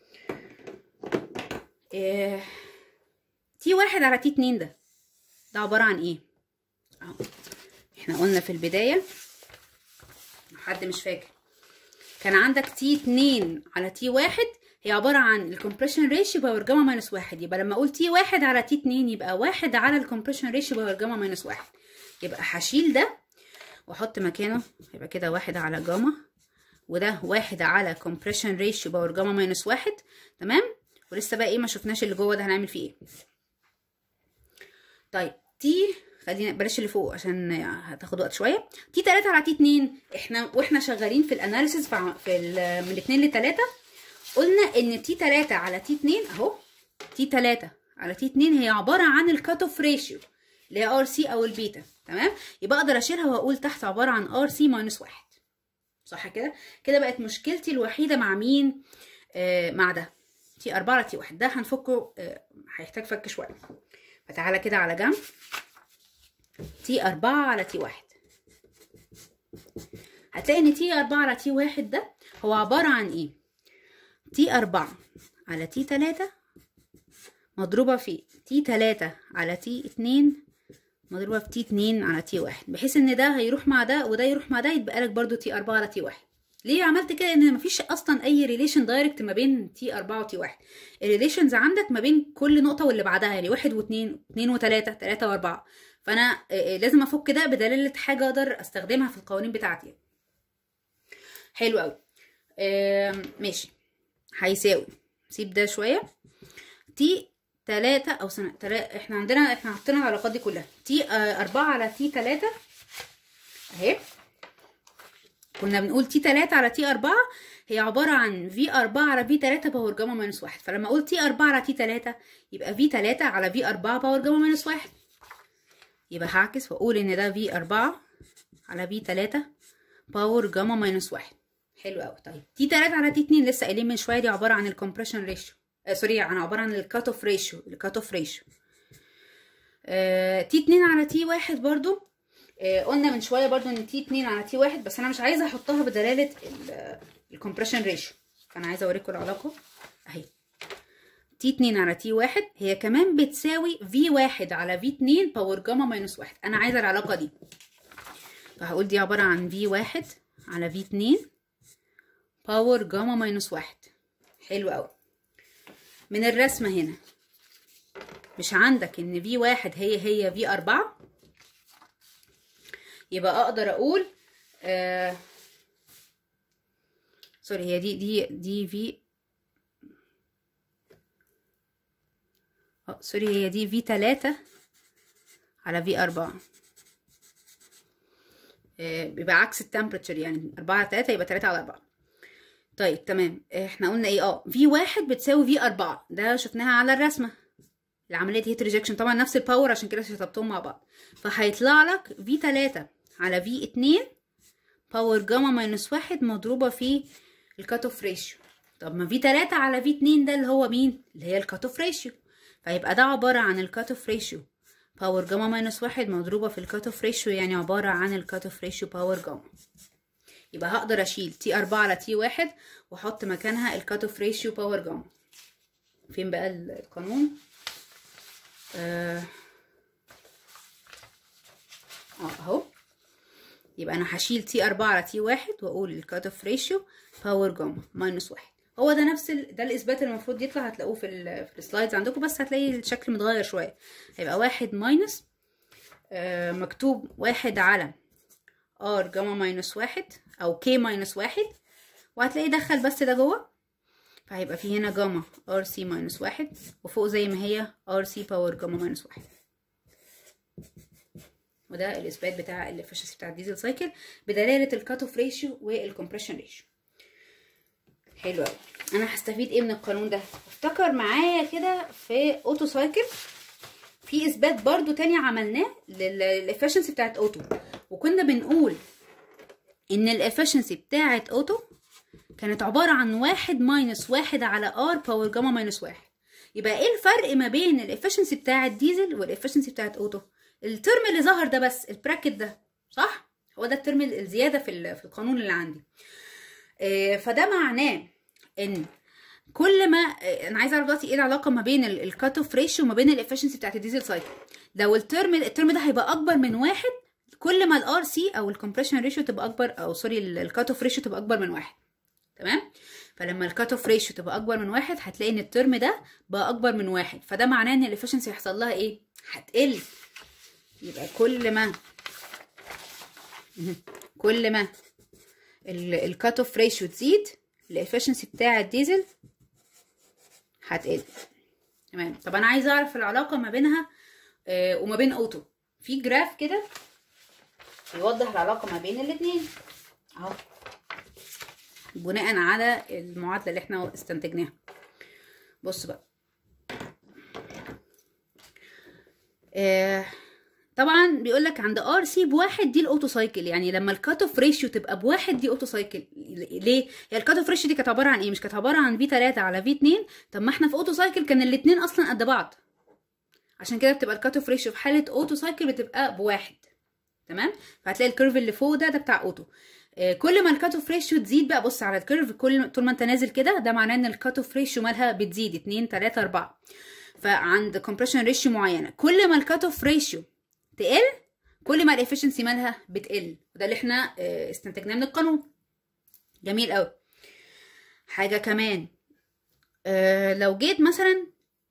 إيه تي واحد على تي اتنين ده ده عبارة عن ايه اهو احنا قلنا في البداية حد مش فاكر كان عندك تي اتنين على تي واحد هي عبارة عن الكمبريشن ريشيو باور جاما ماينس واحد يبقى لما اقول تي واحد على تي اتنين يبقى واحد على الكمبريشن ريشيو باور جاما ماينس واحد يبقى هشيل ده واحط مكانه يبقى كده واحد على جاما وده واحد على كومبريشن ريشيو باور جاما ماينس واحد تمام ولسه بقى ايه ما شفناش اللي جوه ده هنعمل فيه ايه طيب تي خلينا بلاش اللي فوق عشان هتاخد وقت شويه تي 3 على تي 2 احنا واحنا شغالين في الاناليسيس في من 2 ل 3 قلنا ان تي 3 على تي 2 اهو تي 3 على تي 2 هي عباره عن الكات اوف ريشيو اللي هي ار سي او البيتا تمام يبقى اقدر اشيلها واقول تحت عباره عن ار سي ماينس واحد صح كده كده بقت مشكلتي الوحيده مع مين آه مع ده تي 4 على تي 1 ده هنفكه آه هيحتاج فك شويه فتعالى كده على جنب تي 4 على تي 1 هتلاقي ان تي 4 على تي 1 ده هو عباره عن ايه تي 4 على تي 3 مضروبة في تي 3 على تي 2 مضروبة في تي 2 على تي 1 بحيث ان ده هيروح مع ده وده يروح مع ده يتبقى لك برضو تي 4 على تي 1 ليه عملت كده ان مفيش اصلا اي ريليشن دايركت ما بين تي 4 وتي 1 الريليشنز عندك ما بين كل نقطه واللي بعدها يعني واحد واثنين اثنين وثلاثه ثلاثه واربعه فانا لازم افك ده بدلاله حاجه اقدر استخدمها في القوانين بتاعتي حلو قوي ماشي هيساوي سيب ده شويه تي تلاتة او سنة تلا... احنا عندنا احنا حطينا العلاقات دي كلها تي آه اربعة على تي تلاتة اهي كنا بنقول تي تلاتة على تي اربعة هي عبارة عن في اربعة على في تلاتة باور جاما ماينس واحد فلما اقول تي اربعة على تي تلاتة يبقى في تلاتة على في اربعة باور جاما ماينس واحد يبقى هعكس واقول ان ده في اربعة على في تلاتة باور جاما ماينس واحد حلو قوي طيب تي تلاتة على تي اتنين لسه قايلين من شوية دي عبارة عن الكمبريشن ريشيو آه سوري عن عبارة عن الكات اوف ريشيو الكات اوف ريشيو تي اتنين على تي واحد برضو آه قلنا من شوية برضو ان تي اتنين على تي واحد بس انا مش عايزة احطها بدلالة الكمبريشن ريشيو فانا عايزة اوريكم العلاقة اهي تي اتنين على تي واحد هي كمان بتساوي في واحد على في اتنين باور جاما ماينس واحد انا عايزة العلاقة دي فهقول دي عبارة عن في واحد على في اتنين باور جاما ماينس واحد حلو قوي من الرسمة هنا مش عندك ان في واحد هي هي في اربعة يبقى اقدر اقول آه سوري هي دي دي دي في اه سوري هي دي في تلاتة على في أربعة آه بيبقى عكس التمبريتشر يعني أربعة على تلاتة يبقى تلاتة على أربعة طيب تمام احنا قلنا ايه اه في واحد بتساوي في أربعة ده شفناها على الرسمة العملية هيت ريجكشن طبعا نفس الباور عشان كده شطبتهم مع بعض فهيطلع لك في تلاتة على في اتنين باور جاما ماينس واحد مضروبة في الكات اوف ريشيو طب ما في تلاتة على في اتنين ده اللي هو مين؟ اللي هي الكات اوف ريشيو فيبقى ده عبارة عن الكات اوف ريشيو باور جاما ماينس واحد مضروبة في الكات اوف ريشيو يعني عبارة عن الكات اوف ريشيو باور جاما يبقى هقدر اشيل تي اربعة على تي واحد واحط مكانها الكات اوف ريشيو باور جاما فين بقى القانون آه اه اهو يبقى انا هشيل تي 4 على تي 1 واقول الكات اوف ريشيو باور جاما ماينس 1 هو ده نفس ال... ده الاثبات اللي المفروض يطلع هتلاقوه في ال... في السلايدز عندكم بس هتلاقي الشكل متغير شويه هيبقى واحد ماينس آه مكتوب واحد على ار جاما ماينس واحد او كي ماينس واحد وهتلاقي دخل بس ده جوه فهيبقى في هنا جاما ار سي ماينس واحد وفوق زي ما هي ار سي باور جاما ماينس واحد وده الاثبات بتاع الافشنسي بتاع الديزل سايكل بدلاله الكات اوف ريشيو والكمبريشن ريشيو حلو قوي انا هستفيد ايه من القانون ده افتكر معايا كده في اوتو سايكل في اثبات برضو تاني عملناه للافشنسي بتاعت اوتو وكنا بنقول ان الافشنسي بتاعت اوتو كانت عبارة عن واحد ماينس واحد على ار باور جاما ماينس واحد يبقى ايه الفرق ما بين الافشنسي بتاع الديزل والافشنسي بتاعت اوتو الترم اللي ظهر ده بس البراكت ده صح هو ده الترم الزيادة في, في القانون اللي عندي آه فده معناه ان كل ما انا عايزه اعرف دلوقتي ايه العلاقه ما بين الكات اوف ريشيو وما بين الافشنسي بتاعت الديزل سايكل لو الترم الترم ده هيبقى اكبر من واحد كل ما الار سي او الكمبريشن ريشيو تبقى اكبر او سوري الكات اوف ريشيو تبقى اكبر من واحد تمام فلما الكات اوف ريشيو تبقى اكبر من واحد هتلاقي ان الترم ده بقى اكبر من واحد فده معناه ان الافشنسي هيحصل لها ايه هتقل يبقى كل ما كل ما الكات اوف ريشيو تزيد الافشنسي بتاع الديزل هتقل تمام طب انا عايزه اعرف العلاقه ما بينها آه وما بين اوتو في جراف كده يوضح العلاقه ما بين الاثنين اهو بناء على المعادله اللي احنا استنتجناها بص بقى آه طبعا بيقول لك عند ار سي بواحد دي الاوتو سايكل يعني لما الكات اوف ريشيو تبقى بواحد دي اوتو سايكل ليه؟ هي الكات اوف ريشيو دي كانت عباره عن ايه؟ مش كانت عباره عن في 3 على في 2 طب ما احنا في اوتو سايكل كان الاثنين اصلا قد بعض عشان كده بتبقى الكات اوف ريشيو في حاله اوتو سايكل بتبقى بواحد تمام؟ فهتلاقي الكيرف اللي فوق ده ده بتاع اوتو آه كل ما الكات اوف ريشيو تزيد بقى بص على الكيرف كل طول ما انت نازل كده ده معناه ان الكات اوف ريشيو مالها بتزيد 2 3 4 فعند كومبريشن ريشيو معينه كل ما الكات اوف ريشيو تقل كل ما الافشنسي مالها بتقل وده اللي احنا استنتجناه من القانون جميل قوي حاجه كمان اه لو جيت مثلا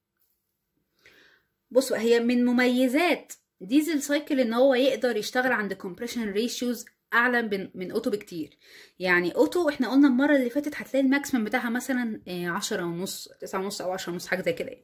بصوا هي من مميزات ديزل سايكل ان هو يقدر يشتغل عند كومبريشن ريشيوز اعلى من من اوتو بكتير يعني اوتو احنا قلنا المره اللي فاتت هتلاقي الماكسيمم بتاعها مثلا عشرة ونص تسعة ونص او عشرة ونص حاجه زي كده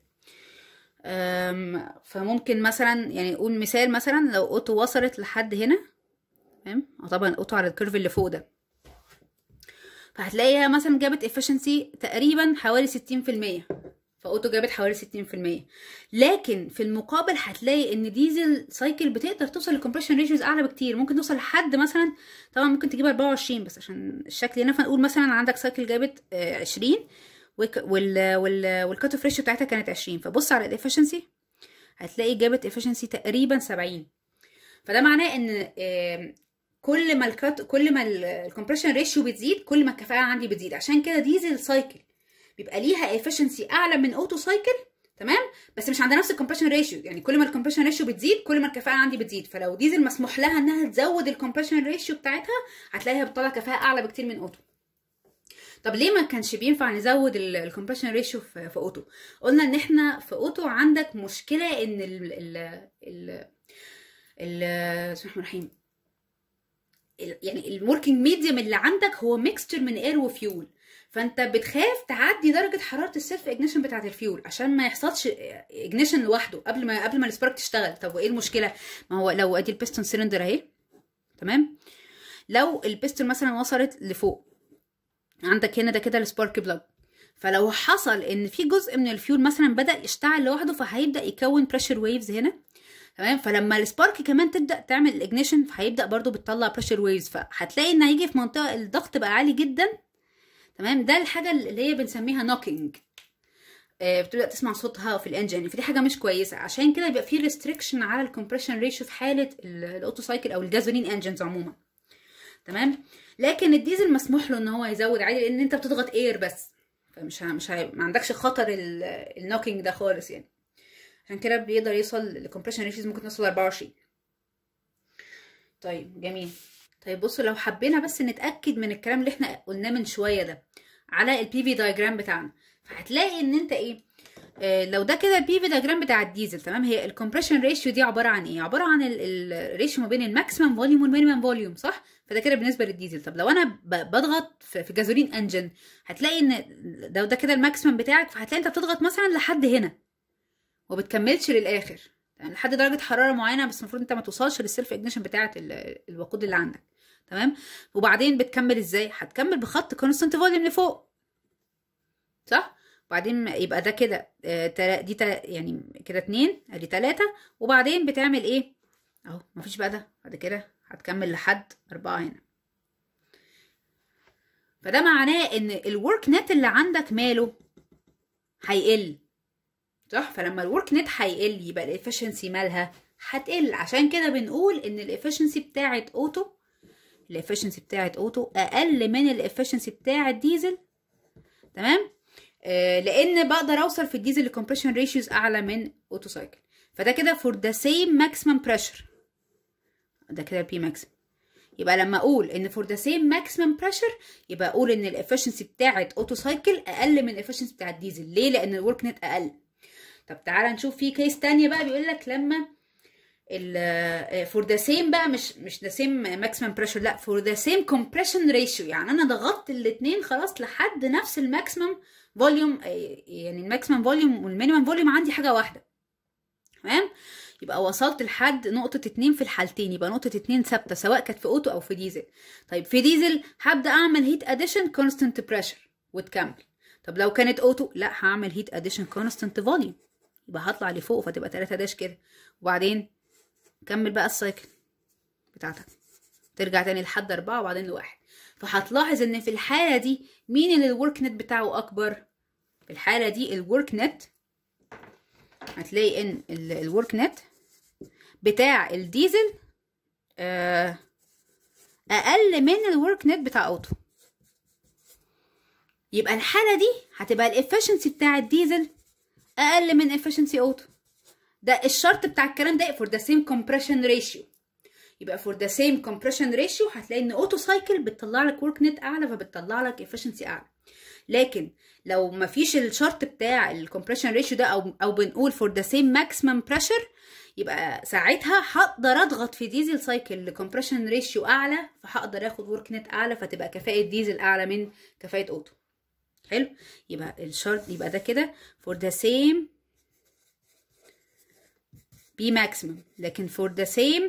فممكن مثلا يعني نقول مثال مثلا لو اوتو وصلت لحد هنا تمام طبعا اوتو على الكيرف اللي فوق ده فهتلاقيها مثلا جابت افشنسي تقريبا حوالي ستين في المية فاوتو جابت حوالي ستين في المية لكن في المقابل هتلاقي ان ديزل سايكل بتقدر توصل لكمبريشن ريشيوز اعلى بكتير ممكن توصل لحد مثلا طبعا ممكن تجيب 24 بس عشان الشكل هنا فنقول مثلا عندك سايكل جابت 20 وال وال والكات اوف ريشيو بتاعتها كانت 20 فبص على الافشنسي هتلاقي جابت افشنسي تقريبا 70 فده معناه ان كل ما الكات كل ما الكمبريشن ريشيو بتزيد كل ما الكفاءه عندي بتزيد عشان كده ديزل سايكل بيبقى ليها افشنسي اعلى من اوتو سايكل تمام بس مش عند نفس الكمبريشن ريشيو يعني كل ما الكمبريشن ريشيو بتزيد كل ما الكفاءه عندي بتزيد فلو ديزل مسموح لها انها تزود الكمبريشن ريشيو بتاعتها هتلاقيها بتطلع كفاءه اعلى بكتير من اوتو طب ليه ما كانش بينفع نزود الكومبريشن ريشيو في, في اوتو قلنا ان احنا في اوتو عندك مشكله ان ال ال ال ال بسم الله الرحمن يعني الوركينج ميديوم اللي عندك هو ميكستشر من اير وفيول فانت بتخاف تعدي درجه حراره السيلف اجنيشن بتاعه الفيول عشان ما يحصلش اجنيشن لوحده قبل ما قبل ما السبارك تشتغل طب وايه المشكله ما هو لو ادي البيستون سيلندر اهي تمام لو البيستون مثلا وصلت لفوق عندك هنا ده كده السبارك بلاج فلو حصل ان في جزء من الفيول مثلا بدا يشتعل لوحده فهيبدا يكون بريشر ويفز هنا تمام فلما السبارك كمان تبدا تعمل الاجنيشن فهيبدا برضو بتطلع بريشر ويفز فهتلاقي ان هيجي في منطقه الضغط بقى عالي جدا تمام ده الحاجه اللي هي بنسميها نوكينج آه بتبدا تسمع صوتها في الانجن فدي حاجه مش كويسه عشان كده يبقى في ريستريكشن على الكمبريشن ريشيو في حاله الاوتو سايكل او الجازولين انجنز عموما تمام لكن الديزل مسموح له ان هو يزود عادي لان انت بتضغط اير بس فمش ها مش ها ما عندكش خطر النوكينج ده خالص يعني عشان كده بيقدر يوصل لكمبريشن ريشيوز ممكن توصل 24 طيب جميل طيب بصوا لو حبينا بس نتاكد من الكلام اللي احنا قلناه من شويه ده على البي في دايجرام بتاعنا فهتلاقي ان انت ايه آه لو ده كده البي في دايجرام بتاع الديزل تمام هي الكompression ريشيو دي عباره عن ايه عباره عن الريشيو ما بين الماكسيمم فوليوم والمينيمم فوليوم صح فده كده بالنسبه للديزل طب لو انا ب- بضغط في في جازولين انجن هتلاقي ان ده ده كده الماكسيمم بتاعك فهتلاقي انت بتضغط مثلا لحد هنا وبتكملش للاخر يعني لحد درجه حراره معينه بس المفروض انت ما توصلش للسيلف اجنيشن بتاعه ال- الوقود اللي عندك تمام وبعدين بتكمل ازاي هتكمل بخط كونستانت فوليوم لفوق صح وبعدين يبقى ده كده آه، تلا- دي تلا- يعني كده اتنين ادي تلاتة وبعدين بتعمل ايه اهو مفيش بقى ده بعد كده هتكمل لحد اربعة هنا فده معناه ان الورك نت اللي عندك ماله هيقل صح فلما الورك نت هيقل يبقى الافشنسي مالها هتقل عشان كده بنقول ان الافشنسي بتاعت اوتو الافشنسي بتاعت اوتو اقل من الافشنسي بتاعت ديزل تمام آه لان بقدر اوصل في الديزل لكمبريشن ريشيوز اعلى من اوتو سايكل فده كده فور ذا سيم ماكسيمم بريشر ده كده البي ماكسيمم يبقى لما اقول ان فور ذا سيم ماكسيمم بريشر يبقى اقول ان الافشنسي بتاعت اوتو سايكل اقل من الافشنسي بتاعت ديزل ليه لان الورك نت اقل طب تعالى نشوف في كيس تانية بقى بيقول لك لما ال فور ذا سيم بقى مش مش ذا سيم ماكسيمم بريشر لا فور ذا سيم كومبريشن ريشيو يعني انا ضغطت الاثنين خلاص لحد نفس الماكسيمم فوليوم يعني الماكسيمم فوليوم والمينيمم فوليوم عندي حاجه واحده تمام يبقى وصلت لحد نقطة اتنين في الحالتين يبقى نقطة اتنين ثابتة سواء كانت في اوتو او في ديزل طيب في ديزل هبدأ اعمل هيت اديشن كونستنت بريشر وتكمل طب لو كانت اوتو لا هعمل هيت اديشن كونستنت فوليوم يبقى هطلع لفوق فتبقى 3 داش كده وبعدين كمل بقى السايكل بتاعتك ترجع تاني لحد أربعة وبعدين لواحد فهتلاحظ ان في الحالة دي مين اللي الورك نت بتاعه أكبر في الحالة دي الورك نت هتلاقي ان الورك نت بتاع الديزل آه، اقل من الورك نت بتاع اوتو يبقى الحاله دي هتبقى الافشنسي بتاع الديزل اقل من efficiency اوتو ده الشرط بتاع الكلام ده for the same compression ratio يبقى for the same compression ratio هتلاقي ان اوتو سايكل بتطلع لك work net اعلى فبتطلع لك efficiency اعلى لكن لو مفيش الشرط بتاع الكمبريشن ريشيو ده او او بنقول for the same maximum pressure يبقى ساعتها هقدر اضغط في ديزل سايكل لكمبريشن ريشيو اعلى فهقدر اخد ورك نت اعلى فتبقى كفاءه ديزل اعلى من كفاءه اوتو حلو يبقى الشرط يبقى ده كده for the same B maximum لكن for the same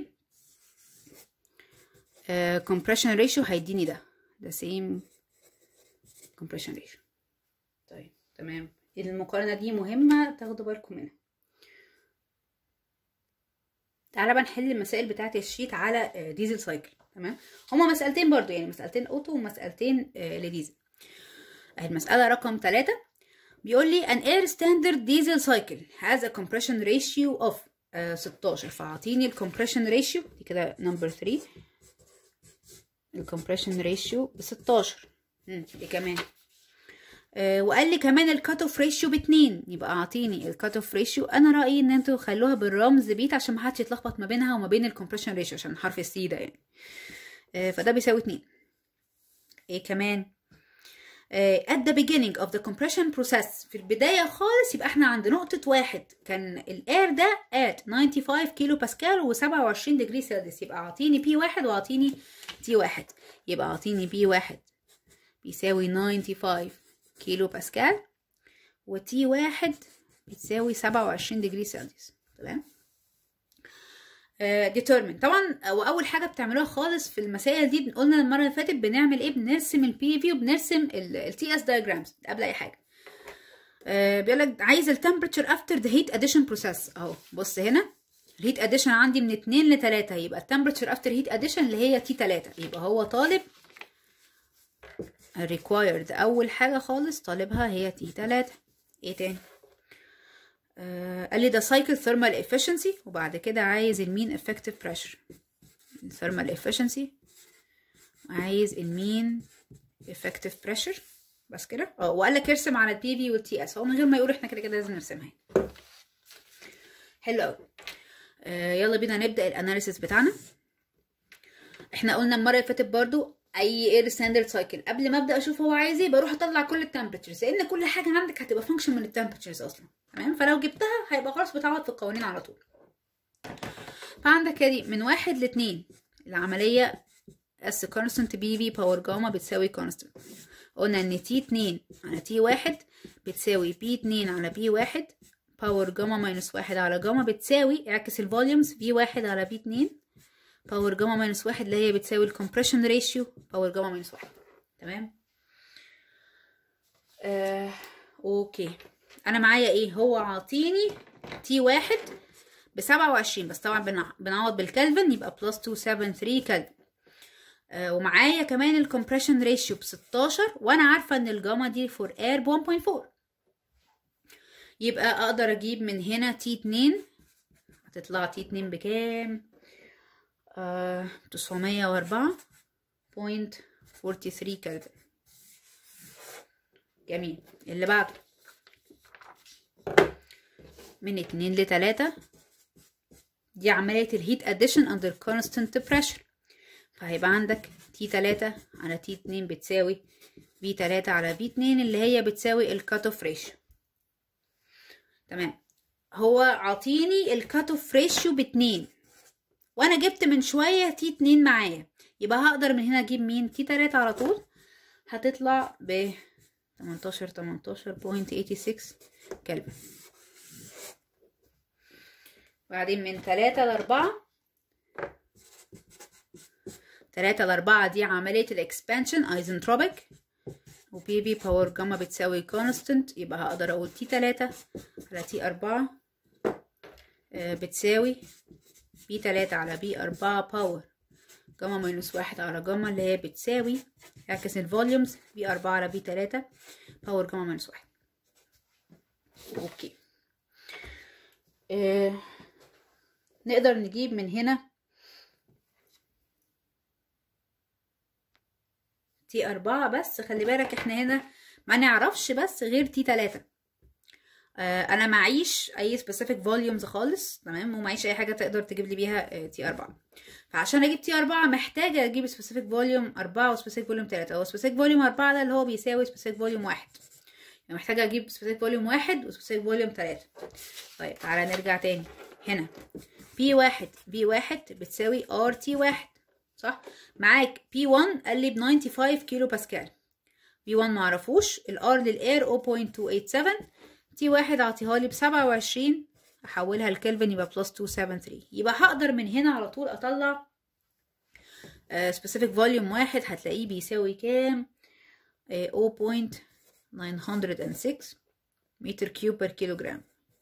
uh, compression ratio هيديني ده the same compression ratio طيب تمام المقارنة دي مهمة تاخدوا بالكم منها تعالى بقى نحل المسائل بتاعة الشيت على آه، ديزل سايكل تمام هما مسألتين برضو يعني مسألتين اوتو ومسألتين آه، لديزل اهي المسألة رقم ثلاثة بيقول لي an air standard diesel cycle has a compression ratio of آه 16 فاعطيني الكمبريشن ريشيو دي كده نمبر 3 الكمبريشن ريشيو ب 16 امم ايه كمان آه وقال لي كمان الكات اوف ريشيو باتنين يبقى اعطيني الكات اوف ريشيو انا رايي ان انتوا خلوها بالرمز بيت عشان ما حدش يتلخبط ما بينها وما بين الكمبريشن ريشيو عشان حرف السي ده يعني آه فده بيساوي اتنين ايه كمان آه، at the beginning of the compression process في البداية خالص يبقى احنا عند نقطة واحد كان الاير ده at 95 كيلو باسكال و 27 ديجري سيلسيوس يبقى اعطيني بي واحد واعطيني تي واحد يبقى اعطيني بي واحد بيساوي 95 كيلو باسكال وتي واحد بتساوي 27 ديجري سيلسيوس تمام ديترمين طبعا واول حاجه بتعملوها خالص في المسائل دي قلنا المره اللي فاتت بنعمل ايه بنرسم البي في وبنرسم التي اس دايجرامز قبل اي حاجه آه بيقول لك عايز التمبرتشر افتر ذا هيت اديشن بروسيس اهو بص هنا الهيت اديشن عندي من 2 ل 3 يبقى التمبرتشر افتر هيت اديشن اللي هي تي 3 يبقى هو طالب required اول حاجه خالص طالبها هي تي 3 ايه تاني آه قال لي ده سايكل ثيرمال افشنسي وبعد كده عايز المين افكتيف بريشر الثيرمال افشنسي عايز المين افكتيف بريشر بس كده اه وقال لك ارسم على البي في والتي اس هو من غير ما يقول احنا كده كده لازم نرسمها حلو قوي آه يلا بينا نبدا الاناليسيس بتاعنا احنا قلنا المره اللي فاتت برضو اي اير ستاندرد سايكل قبل ما ابدا اشوف هو عايز ايه بروح اطلع كل التمبرتشرز لان كل حاجه عندك هتبقى فانكشن من التمبرتشرز اصلا تمام فلو جبتها هيبقى خلاص بتعوض في القوانين على طول فعندك ادي من واحد لاتنين العمليه اس كونستنت بي في باور جاما بتساوي كونستنت قلنا ان تي اتنين على تي واحد بتساوي بي اتنين على بي واحد باور جاما ماينس واحد على جاما بتساوي اعكس الفوليومز في واحد على بي اتنين باور جاما ماينس واحد اللي هي بتساوي الكمبريشن ريشيو باور جاما ماينس واحد تمام آه، اوكي انا معايا ايه هو عاطيني تي واحد بسبعة وعشرين بس طبعا بنع- بنعوض بالكلفن يبقى بلس تو سفن ثري كلفن آه، ومعايا كمان الكمبريشن ريشيو ب 16 وانا عارفه ان الجاما دي فور اير ب 1.4 يبقى اقدر اجيب من هنا تي 2 هتطلع تي 2 بكام آه 904.43 كلفن جميل اللي بعده من اتنين لتلاتة دي عملية الهيت اديشن under constant pressure فهيبقى عندك تي تلاتة على تي اتنين بتساوي في تلاتة على في اتنين اللي هي بتساوي الكات اوف ريشيو تمام هو عاطيني الكات اوف ريشيو باتنين وانا جبت من شوية تي اتنين معايا يبقى هقدر من هنا اجيب مين تي تلاتة على طول هتطلع ب 18 18.86 كلفن بعدين من تلاتة لأربعة تلاتة لأربعة دي عملية الإكسبانشن ايزنتروبيك وبي بي باور جاما بتساوي كونستنت يبقى هقدر أقول تي تلاتة على تي أربعة آه، بتساوي بي تلاتة على بي أربعة باور جاما ماينس واحد على جاما اللي هي بتساوي اعكس الفوليومز بي أربعة على بي تلاتة باور جاما ماينس واحد اوكي آه نقدر نجيب من هنا تي أربعة بس خلي بالك احنا هنا ما نعرفش بس غير تي تلاتة آه انا معيش اي سبيسيفيك فوليومز خالص تمام ومعيش اي حاجه تقدر تجيب لي بيها آه تي أربعة فعشان اجيب تي أربعة محتاجه اجيب سبيسيفيك فوليوم أربعة وسبيسيفيك فوليوم تلاتة هو سبيسيفيك فوليوم أربعة ده اللي هو بيساوي سبيسيفيك فوليوم واحد يعني محتاجه اجيب سبيسيفيك فوليوم واحد وسبيسيفيك فوليوم تلاتة طيب تعالى نرجع تاني هنا بي واحد بي واحد بتساوي ار تي واحد صح معاك بي 1 قال لي ب 95 كيلو باسكال بي 1 معرفوش الار للاير 0.287 تي واحد اعطيها لي ب 27 احولها لكلفن يبقى بلس 273 يبقى هقدر من هنا على طول اطلع سبيسيفيك فوليوم واحد هتلاقيه بيساوي كام uh, 0.906 متر كيوب بر كيلو جرام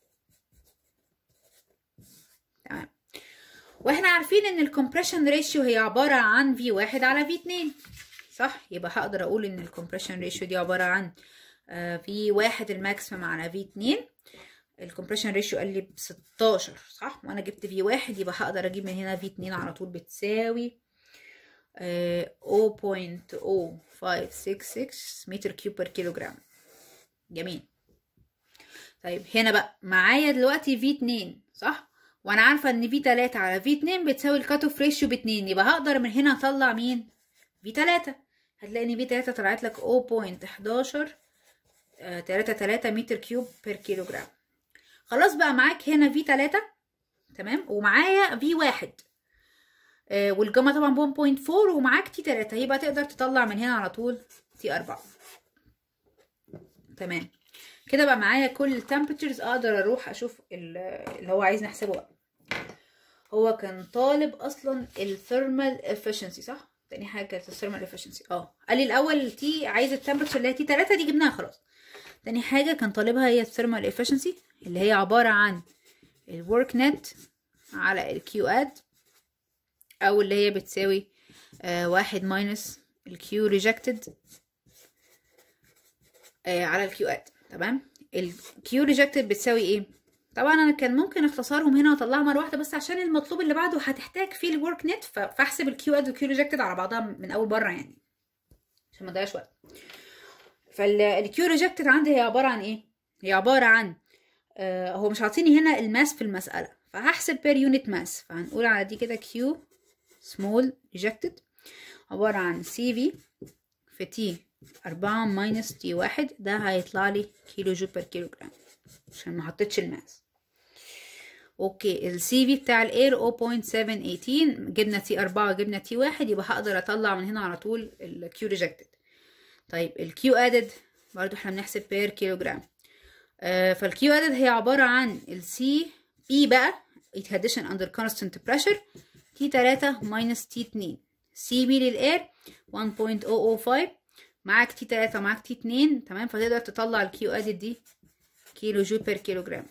تمام واحنا عارفين ان الكمبريشن ريشيو هي عبارة عن في واحد على في اتنين صح يبقى هقدر اقول ان الكمبريشن ريشيو دي عبارة عن في واحد الماكسيمم على في اتنين الكمبريشن ريشيو قال لي ب 16 صح وانا جبت في واحد يبقى هقدر اجيب من هنا في اتنين على طول بتساوي آه 0.0566 متر كيوب بر كيلو جرام جميل طيب هنا بقى معايا دلوقتي في اتنين صح وانا عارفه ان في تلاتة على في اتنين بتساوي الكات اوف ريشيو باتنين يبقى هقدر من هنا اطلع مين في تلاتة هتلاقي ان في تلاتة طلعت لك 0.11 آه تلاتة تلاتة متر كيوب بير كيلو جرام خلاص بقى معاك هنا في تلاتة تمام ومعايا في واحد آه والجاما طبعا 1.4 ومعاك تي تلاتة يبقى تقدر تطلع من هنا على طول تي أربعة تمام كده بقى معايا كل التمبرتشرز اقدر اروح اشوف اللي هو عايز نحسبه بقى هو كان طالب اصلا الثيرمال افشنسي صح تاني حاجه كانت الثيرمال افشنسي اه قال لي الاول تي عايز التمبرتشر اللي هي تي 3 دي جبناها خلاص تاني حاجه كان طالبها هي الثيرمال افشنسي اللي هي عباره عن الورك نت على الكيو اد او اللي هي بتساوي آه واحد ماينس الكيو ريجكتد آه على الكيو اد تمام الكيو ريجكتد بتساوي ايه طبعا انا كان ممكن اختصرهم هنا واطلعها مره واحده بس عشان المطلوب اللي بعده هتحتاج فيه الورك نت فاحسب الكيو اد والكيو ريجكتد على بعضها من اول مره يعني عشان ما اضيعش وقت فالكيو ريجكتد عندي هي عباره عن ايه هي عباره عن آه هو مش عاطيني هنا الماس في المساله فهحسب بير يونت ماس فهنقول على دي كده كيو small rejected عبارة عن سي في في تي أربعة ماينس تي واحد ده هيطلع لي كيلو جول بير كيلو جرام عشان ما حطيتش الماس اوكي السي في بتاع الاير 0.718 جبنا تي أربعة جبنا تي واحد يبقى هقدر اطلع من هنا على طول الكيو ريجكتد طيب الكيو ادد برضو احنا بنحسب بير كيلو جرام آه فالكيو ادد هي عبارة عن السي بي بقى addition under constant pressure تي تلاتة minus تي اتنين سي بي للاير 1.005 معاك تي تلاتة ومعاك تي اتنين تمام فتقدر تطلع الكيو ادد دي كيلو جول بير كيلو جرام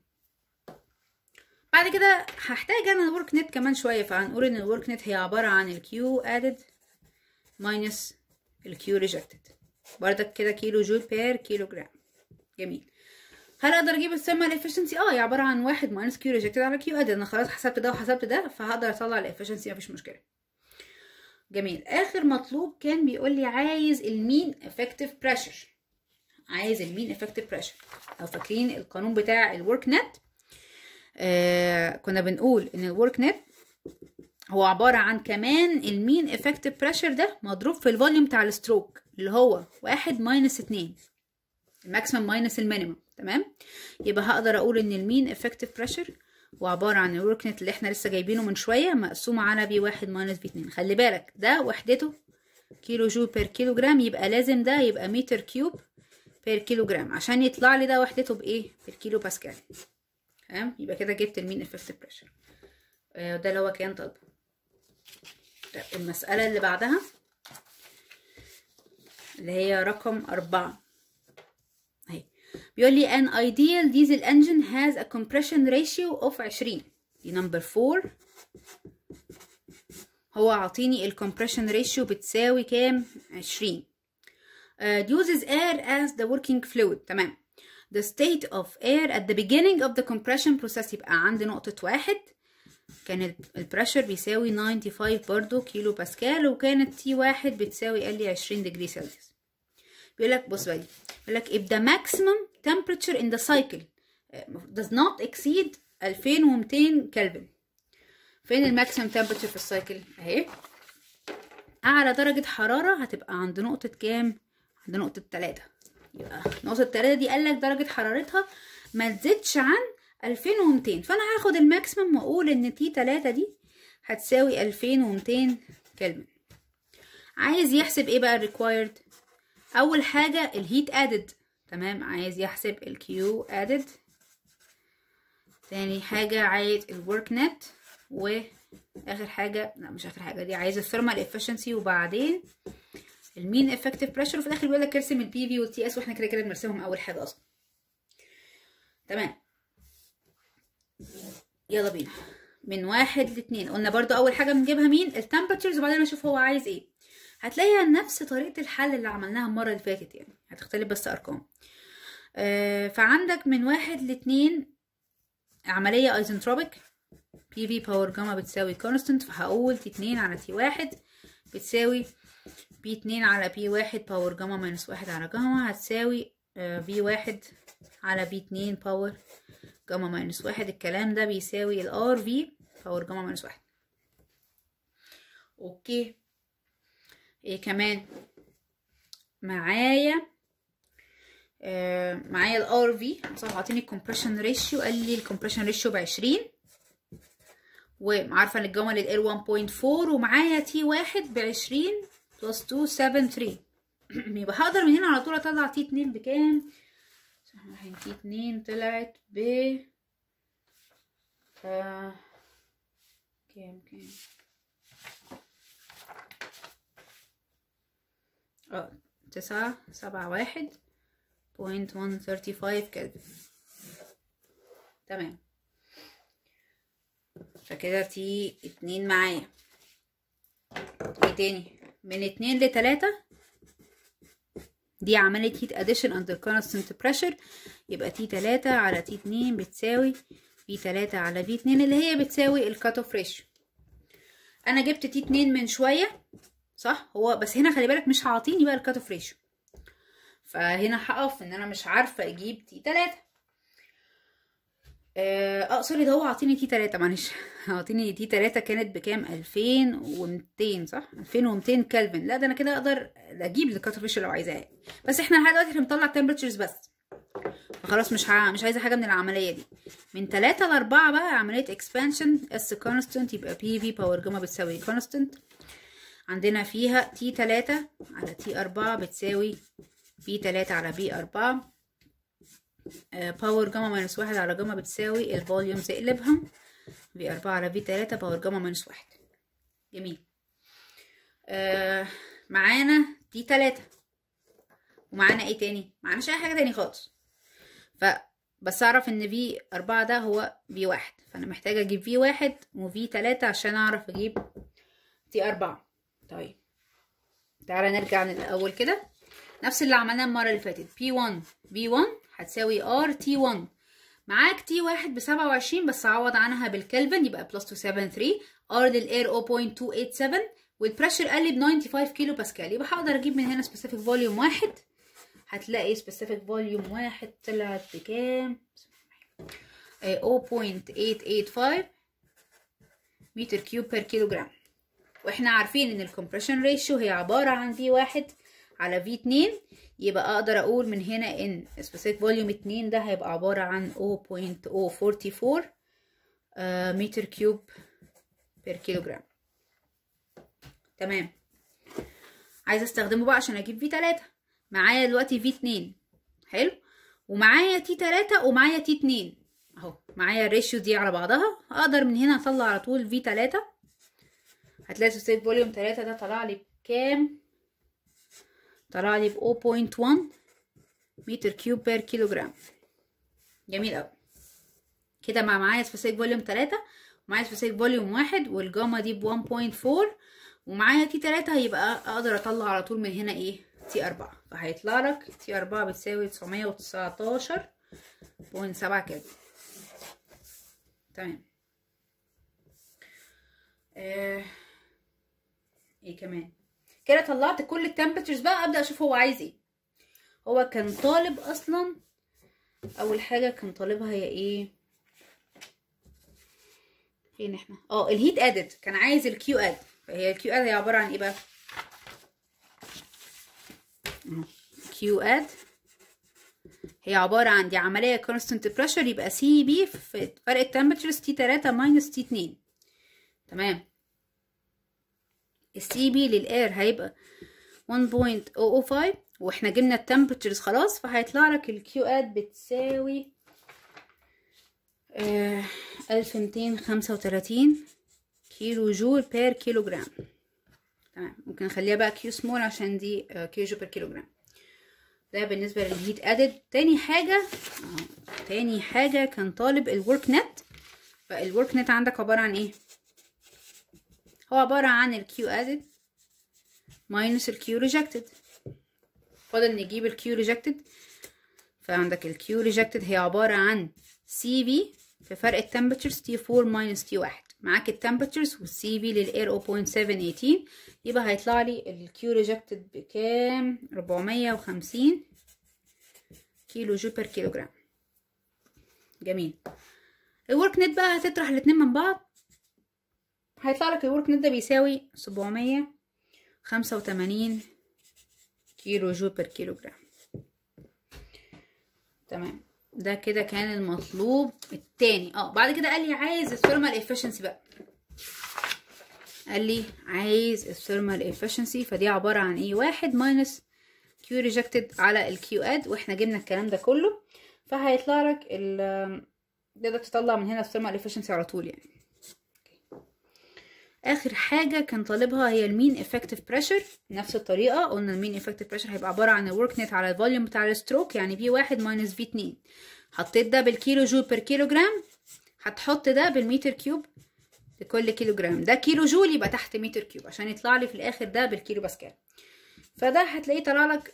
بعد كده هحتاج انا الورك نت كمان شويه فهنقول ان الورك نت هي عباره عن الكيو ادد ماينس الكيو ريجكتد بردك كده كيلو جول بير كيلو جرام جميل هل اقدر اجيب الثيرمال افشنسي اه هي عباره عن واحد ماينس كيو ريجكتد على كيو ادد انا خلاص حسبت ده وحسبت ده فهقدر اطلع الافشنسي مفيش مشكله جميل اخر مطلوب كان بيقول لي عايز المين افكتيف بريشر عايز المين افكتيف بريشر لو فاكرين القانون بتاع الورك نت آه كنا بنقول ان الورك نت هو عبارة عن كمان المين افكتيف بريشر ده مضروب في الفوليوم بتاع الستروك اللي هو واحد ماينس اتنين الماكسيمم ماينس المينيمم تمام يبقى هقدر اقول ان المين افكتيف بريشر هو عبارة عن الورك نت اللي احنا لسه جايبينه من شوية مقسومة على بي واحد ماينس بي اتنين خلي بالك ده وحدته كيلو جول بير كيلو جرام يبقى لازم ده يبقى متر كيوب بير كيلو جرام عشان يطلع لي ده وحدته بايه بالكيلو باسكال تمام يبقى كده جبت المين افكتيف بريشر آه ده اللي هو كان طالبه المسألة اللي بعدها اللي هي رقم أربعة اهي بيقول لي an ideal diesel engine has a compression ratio of 20 دي نمبر 4 هو عاطيني الكمبريشن ريشيو بتساوي كام 20 uh, uses air as the working fluid تمام the state of air at the beginning of the compression process يبقى عندي نقطة واحد كان البريشر بيساوي 95 برضو كيلو باسكال وكانت تي واحد بتساوي قال لي 20 ديجري سلسيوس بيقول لك بص بقى بيقول لك if the maximum temperature in the cycle does not exceed 2200 كلفن فين الماكسيمم temperature في السايكل اهي اعلى درجة حرارة هتبقى عند نقطة كام عند نقطة 3 يبقى نقطة 3 دي قال لك درجة حرارتها ما تزيدش عن 2200 فانا هاخد الماكسيمم واقول ان تي 3 دي هتساوي 2200 كلفن عايز يحسب ايه بقى الريكوايرد اول حاجه الهيت ادد تمام عايز يحسب الكيو ادد تاني حاجه عايز الورك نت واخر حاجه لا مش اخر حاجه دي عايز الثيرمال افشنسي وبعدين المين افكتيف بريشر وفي الاخر بيقول لك ارسم البي في والتي اس واحنا كده كده بنرسمهم اول حاجه اصلا تمام يلا بينا من واحد لاتنين قلنا برضو اول حاجه بنجيبها مين التمبرتشرز وبعدين اشوف هو عايز ايه هتلاقيها نفس طريقه الحل اللي عملناها المره اللي فاتت يعني هتختلف بس ارقام آه فعندك من واحد لاتنين عمليه ايزنتروبيك بي في باور جاما بتساوي كونستنت فهقول تي اتنين على تي واحد بتساوي بي اتنين على بي واحد باور جاما ماينس واحد على جاما هتساوي بي واحد على بي اتنين باور جاما ماينس واحد الكلام ده بيساوي الار في باور جاما ماينس واحد اوكي ايه كمان معايا آه معايا الار في صح عاطيني الكومبريشن ريشيو قال لي الكومبريشن ريشيو بعشرين وعارفه ان الجاما للار 1.4 ومعايا تي واحد بعشرين بلس 2 7 3 يبقى هقدر من هنا على طول اطلع تي اتنين بكام رايحين تي اتنين طلعت ب آه... كام كام اه تسعة سبعة واحد بوينت ون ثيرتي فايف كلفن تمام فكده تي اتنين معايا ايه تاني من اتنين لتلاتة دي عملية heat addition under constant pressure يبقى تي تلاتة على تي اتنين بتساوي بي تلاتة على بي اتنين اللي هي بتساوي الكات اوف ريشيو انا جبت تي اتنين من شوية صح هو بس هنا خلي بالك مش هعطيني بقى الكات اوف ريشيو فهنا هقف ان انا مش عارفة اجيب تي تلاتة اه آه، سوري ده هو عاطيني تي 3 معلش عاطيني تي 3 كانت بكام 2200 صح 2200 كلفن لا ده انا كده اقدر اجيب الكات فيش لو عايزاها بس احنا لحد دلوقتي بنطلع temperatures بس فخلاص مش ها مش عايزه حاجه من العمليه دي من 3 ل 4 بقى عمليه اكسبانشن اس كونستنت يبقى بي في باور جاما بتساوي كونستنت عندنا فيها تي 3 على تي 4 بتساوي بي 3 على بي 4 باور جاما ماينس واحد على جاما بتساوي الفوليومز اقلبها في أربعة على في تلاتة باور جاما ماينس واحد جميل آه معانا دي تلاتة ومعانا ايه تاني معناش اي حاجة تاني خالص ف بس اعرف ان في أربعة ده هو في واحد فانا محتاجة اجيب في واحد وفي تلاتة عشان اعرف اجيب تي أربعة طيب تعالى نرجع من الأول كده نفس اللي عملناه المرة اللي فاتت P1 B1 هتساوي R T1 معاك تي واحد بسبعة وعشرين بس عوض عنها بالكلفن يبقى بلس تو سفن ثري ار للاير 0.287 والبريشر قال لي ب 95 كيلو باسكال يبقى هقدر اجيب من هنا سبيسيفيك فوليوم واحد هتلاقي سبيسيفيك فوليوم واحد طلعت بكام؟ آه، 0.885 متر كيوب بير كيلو جرام واحنا عارفين ان الكمبريشن ريشيو هي عبارة عن في واحد على في اتنين يبقى اقدر اقول من هنا ان specific volume 2 ده هيبقى عبارة عن 0.044 آه، متر كيوب بير كيلو جرام تمام عايزه استخدمه بقى عشان اجيب في 3 معايا دلوقتي في 2 حلو ومعايا تي 3 ومعايا تي 2 اهو معايا الريشيو دي على بعضها اقدر من هنا اطلع على طول في 3 هتلاقي سوسيت فوليوم 3 ده طلع لي بكام طلع لي ب 0.1 متر كيوب بير كيلو جرام جميل قوي كده مع معايا سبيسيفيك فوليوم 3 ومعايا سبيسيفيك فوليوم 1 والجاما دي ب 1.4 ومعايا تي 3 هيبقى اقدر اطلع على طول من هنا ايه تي 4 فهيطلع لك تي 4 بتساوي 919.7 كده تمام آه. ايه كمان كده طلعت كل التمبرتشرز بقى ابدا اشوف هو عايز ايه هو كان طالب اصلا اول حاجه كان طالبها هي ايه فين احنا اه الهيت ادد كان عايز الكيو اد فهي الكيو اد هي عباره عن ايه بقى كيو اد هي عبارة عن دي عملية constant pressure يبقى سي بي في فرق التمبرتشرز تي 3 ماينس تي 2 تمام السي بي للاير هيبقى 1.005 واحنا جبنا التمبرتشرز خلاص فهيطلع لك الكيو اد بتساوي آه 1235 كيلو جول بير كيلو جرام تمام ممكن نخليها بقى كيو سمول عشان دي آه كيلو جول بير كيلو جرام ده بالنسبة للهيت ادد تاني حاجة آه تاني حاجة كان طالب الورك نت فالورك نت عندك عبارة عن ايه هو عبارة عن الكيو ادد ماينس الكيو ريجكتد فاضل نجيب الكيو ريجكتد فعندك الكيو ريجكتد هي عبارة عن سي في في فرق التمبرتشرز تي 4 ماينس تي 1 معاك التمبرتشرز والسي في للاير 0.718 يبقى هيطلع لي الكيو ريجكتد بكام 450 كيلو جو بير كيلو جرام جميل الورك نت بقى هتطرح الاتنين من بعض هيطلع لك الورك نت ده بيساوي 785 كيلو جو بير كيلو جرام تمام ده كده كان المطلوب التاني اه بعد كده قال لي عايز الثيرمال افشنسي بقى قال لي عايز الثيرمال افشنسي فدي عبارة عن ايه واحد ماينس كيو ريجكتد على الكيو اد واحنا جبنا الكلام ده كله فهيطلع لك ال تقدر تطلع من هنا الثيرمال افشنسي على طول يعني اخر حاجه كان طالبها هي المين افكتيف بريشر نفس الطريقه قلنا المين افكتيف بريشر هيبقى عباره عن الورك نت على الفوليوم بتاع الستروك يعني في واحد ماينس في اتنين حطيت ده بالكيلو جول بير كيلو جرام هتحط ده بالمتر كيوب لكل كيلو جرام ده كيلو جول يبقى تحت متر كيوب عشان يطلع لي في الاخر ده بالكيلو باسكال فده هتلاقيه طلع لك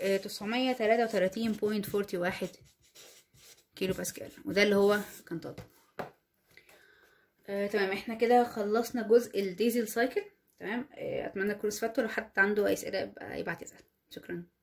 933.41 كيلو باسكال وده اللي هو كان طالبه آه، تمام احنا كده خلصنا جزء الديزل سايكل تمام آه، اتمنى تكونوا استفدتوا لو حد عنده اي اسئله يبقى يبعت يسال شكرا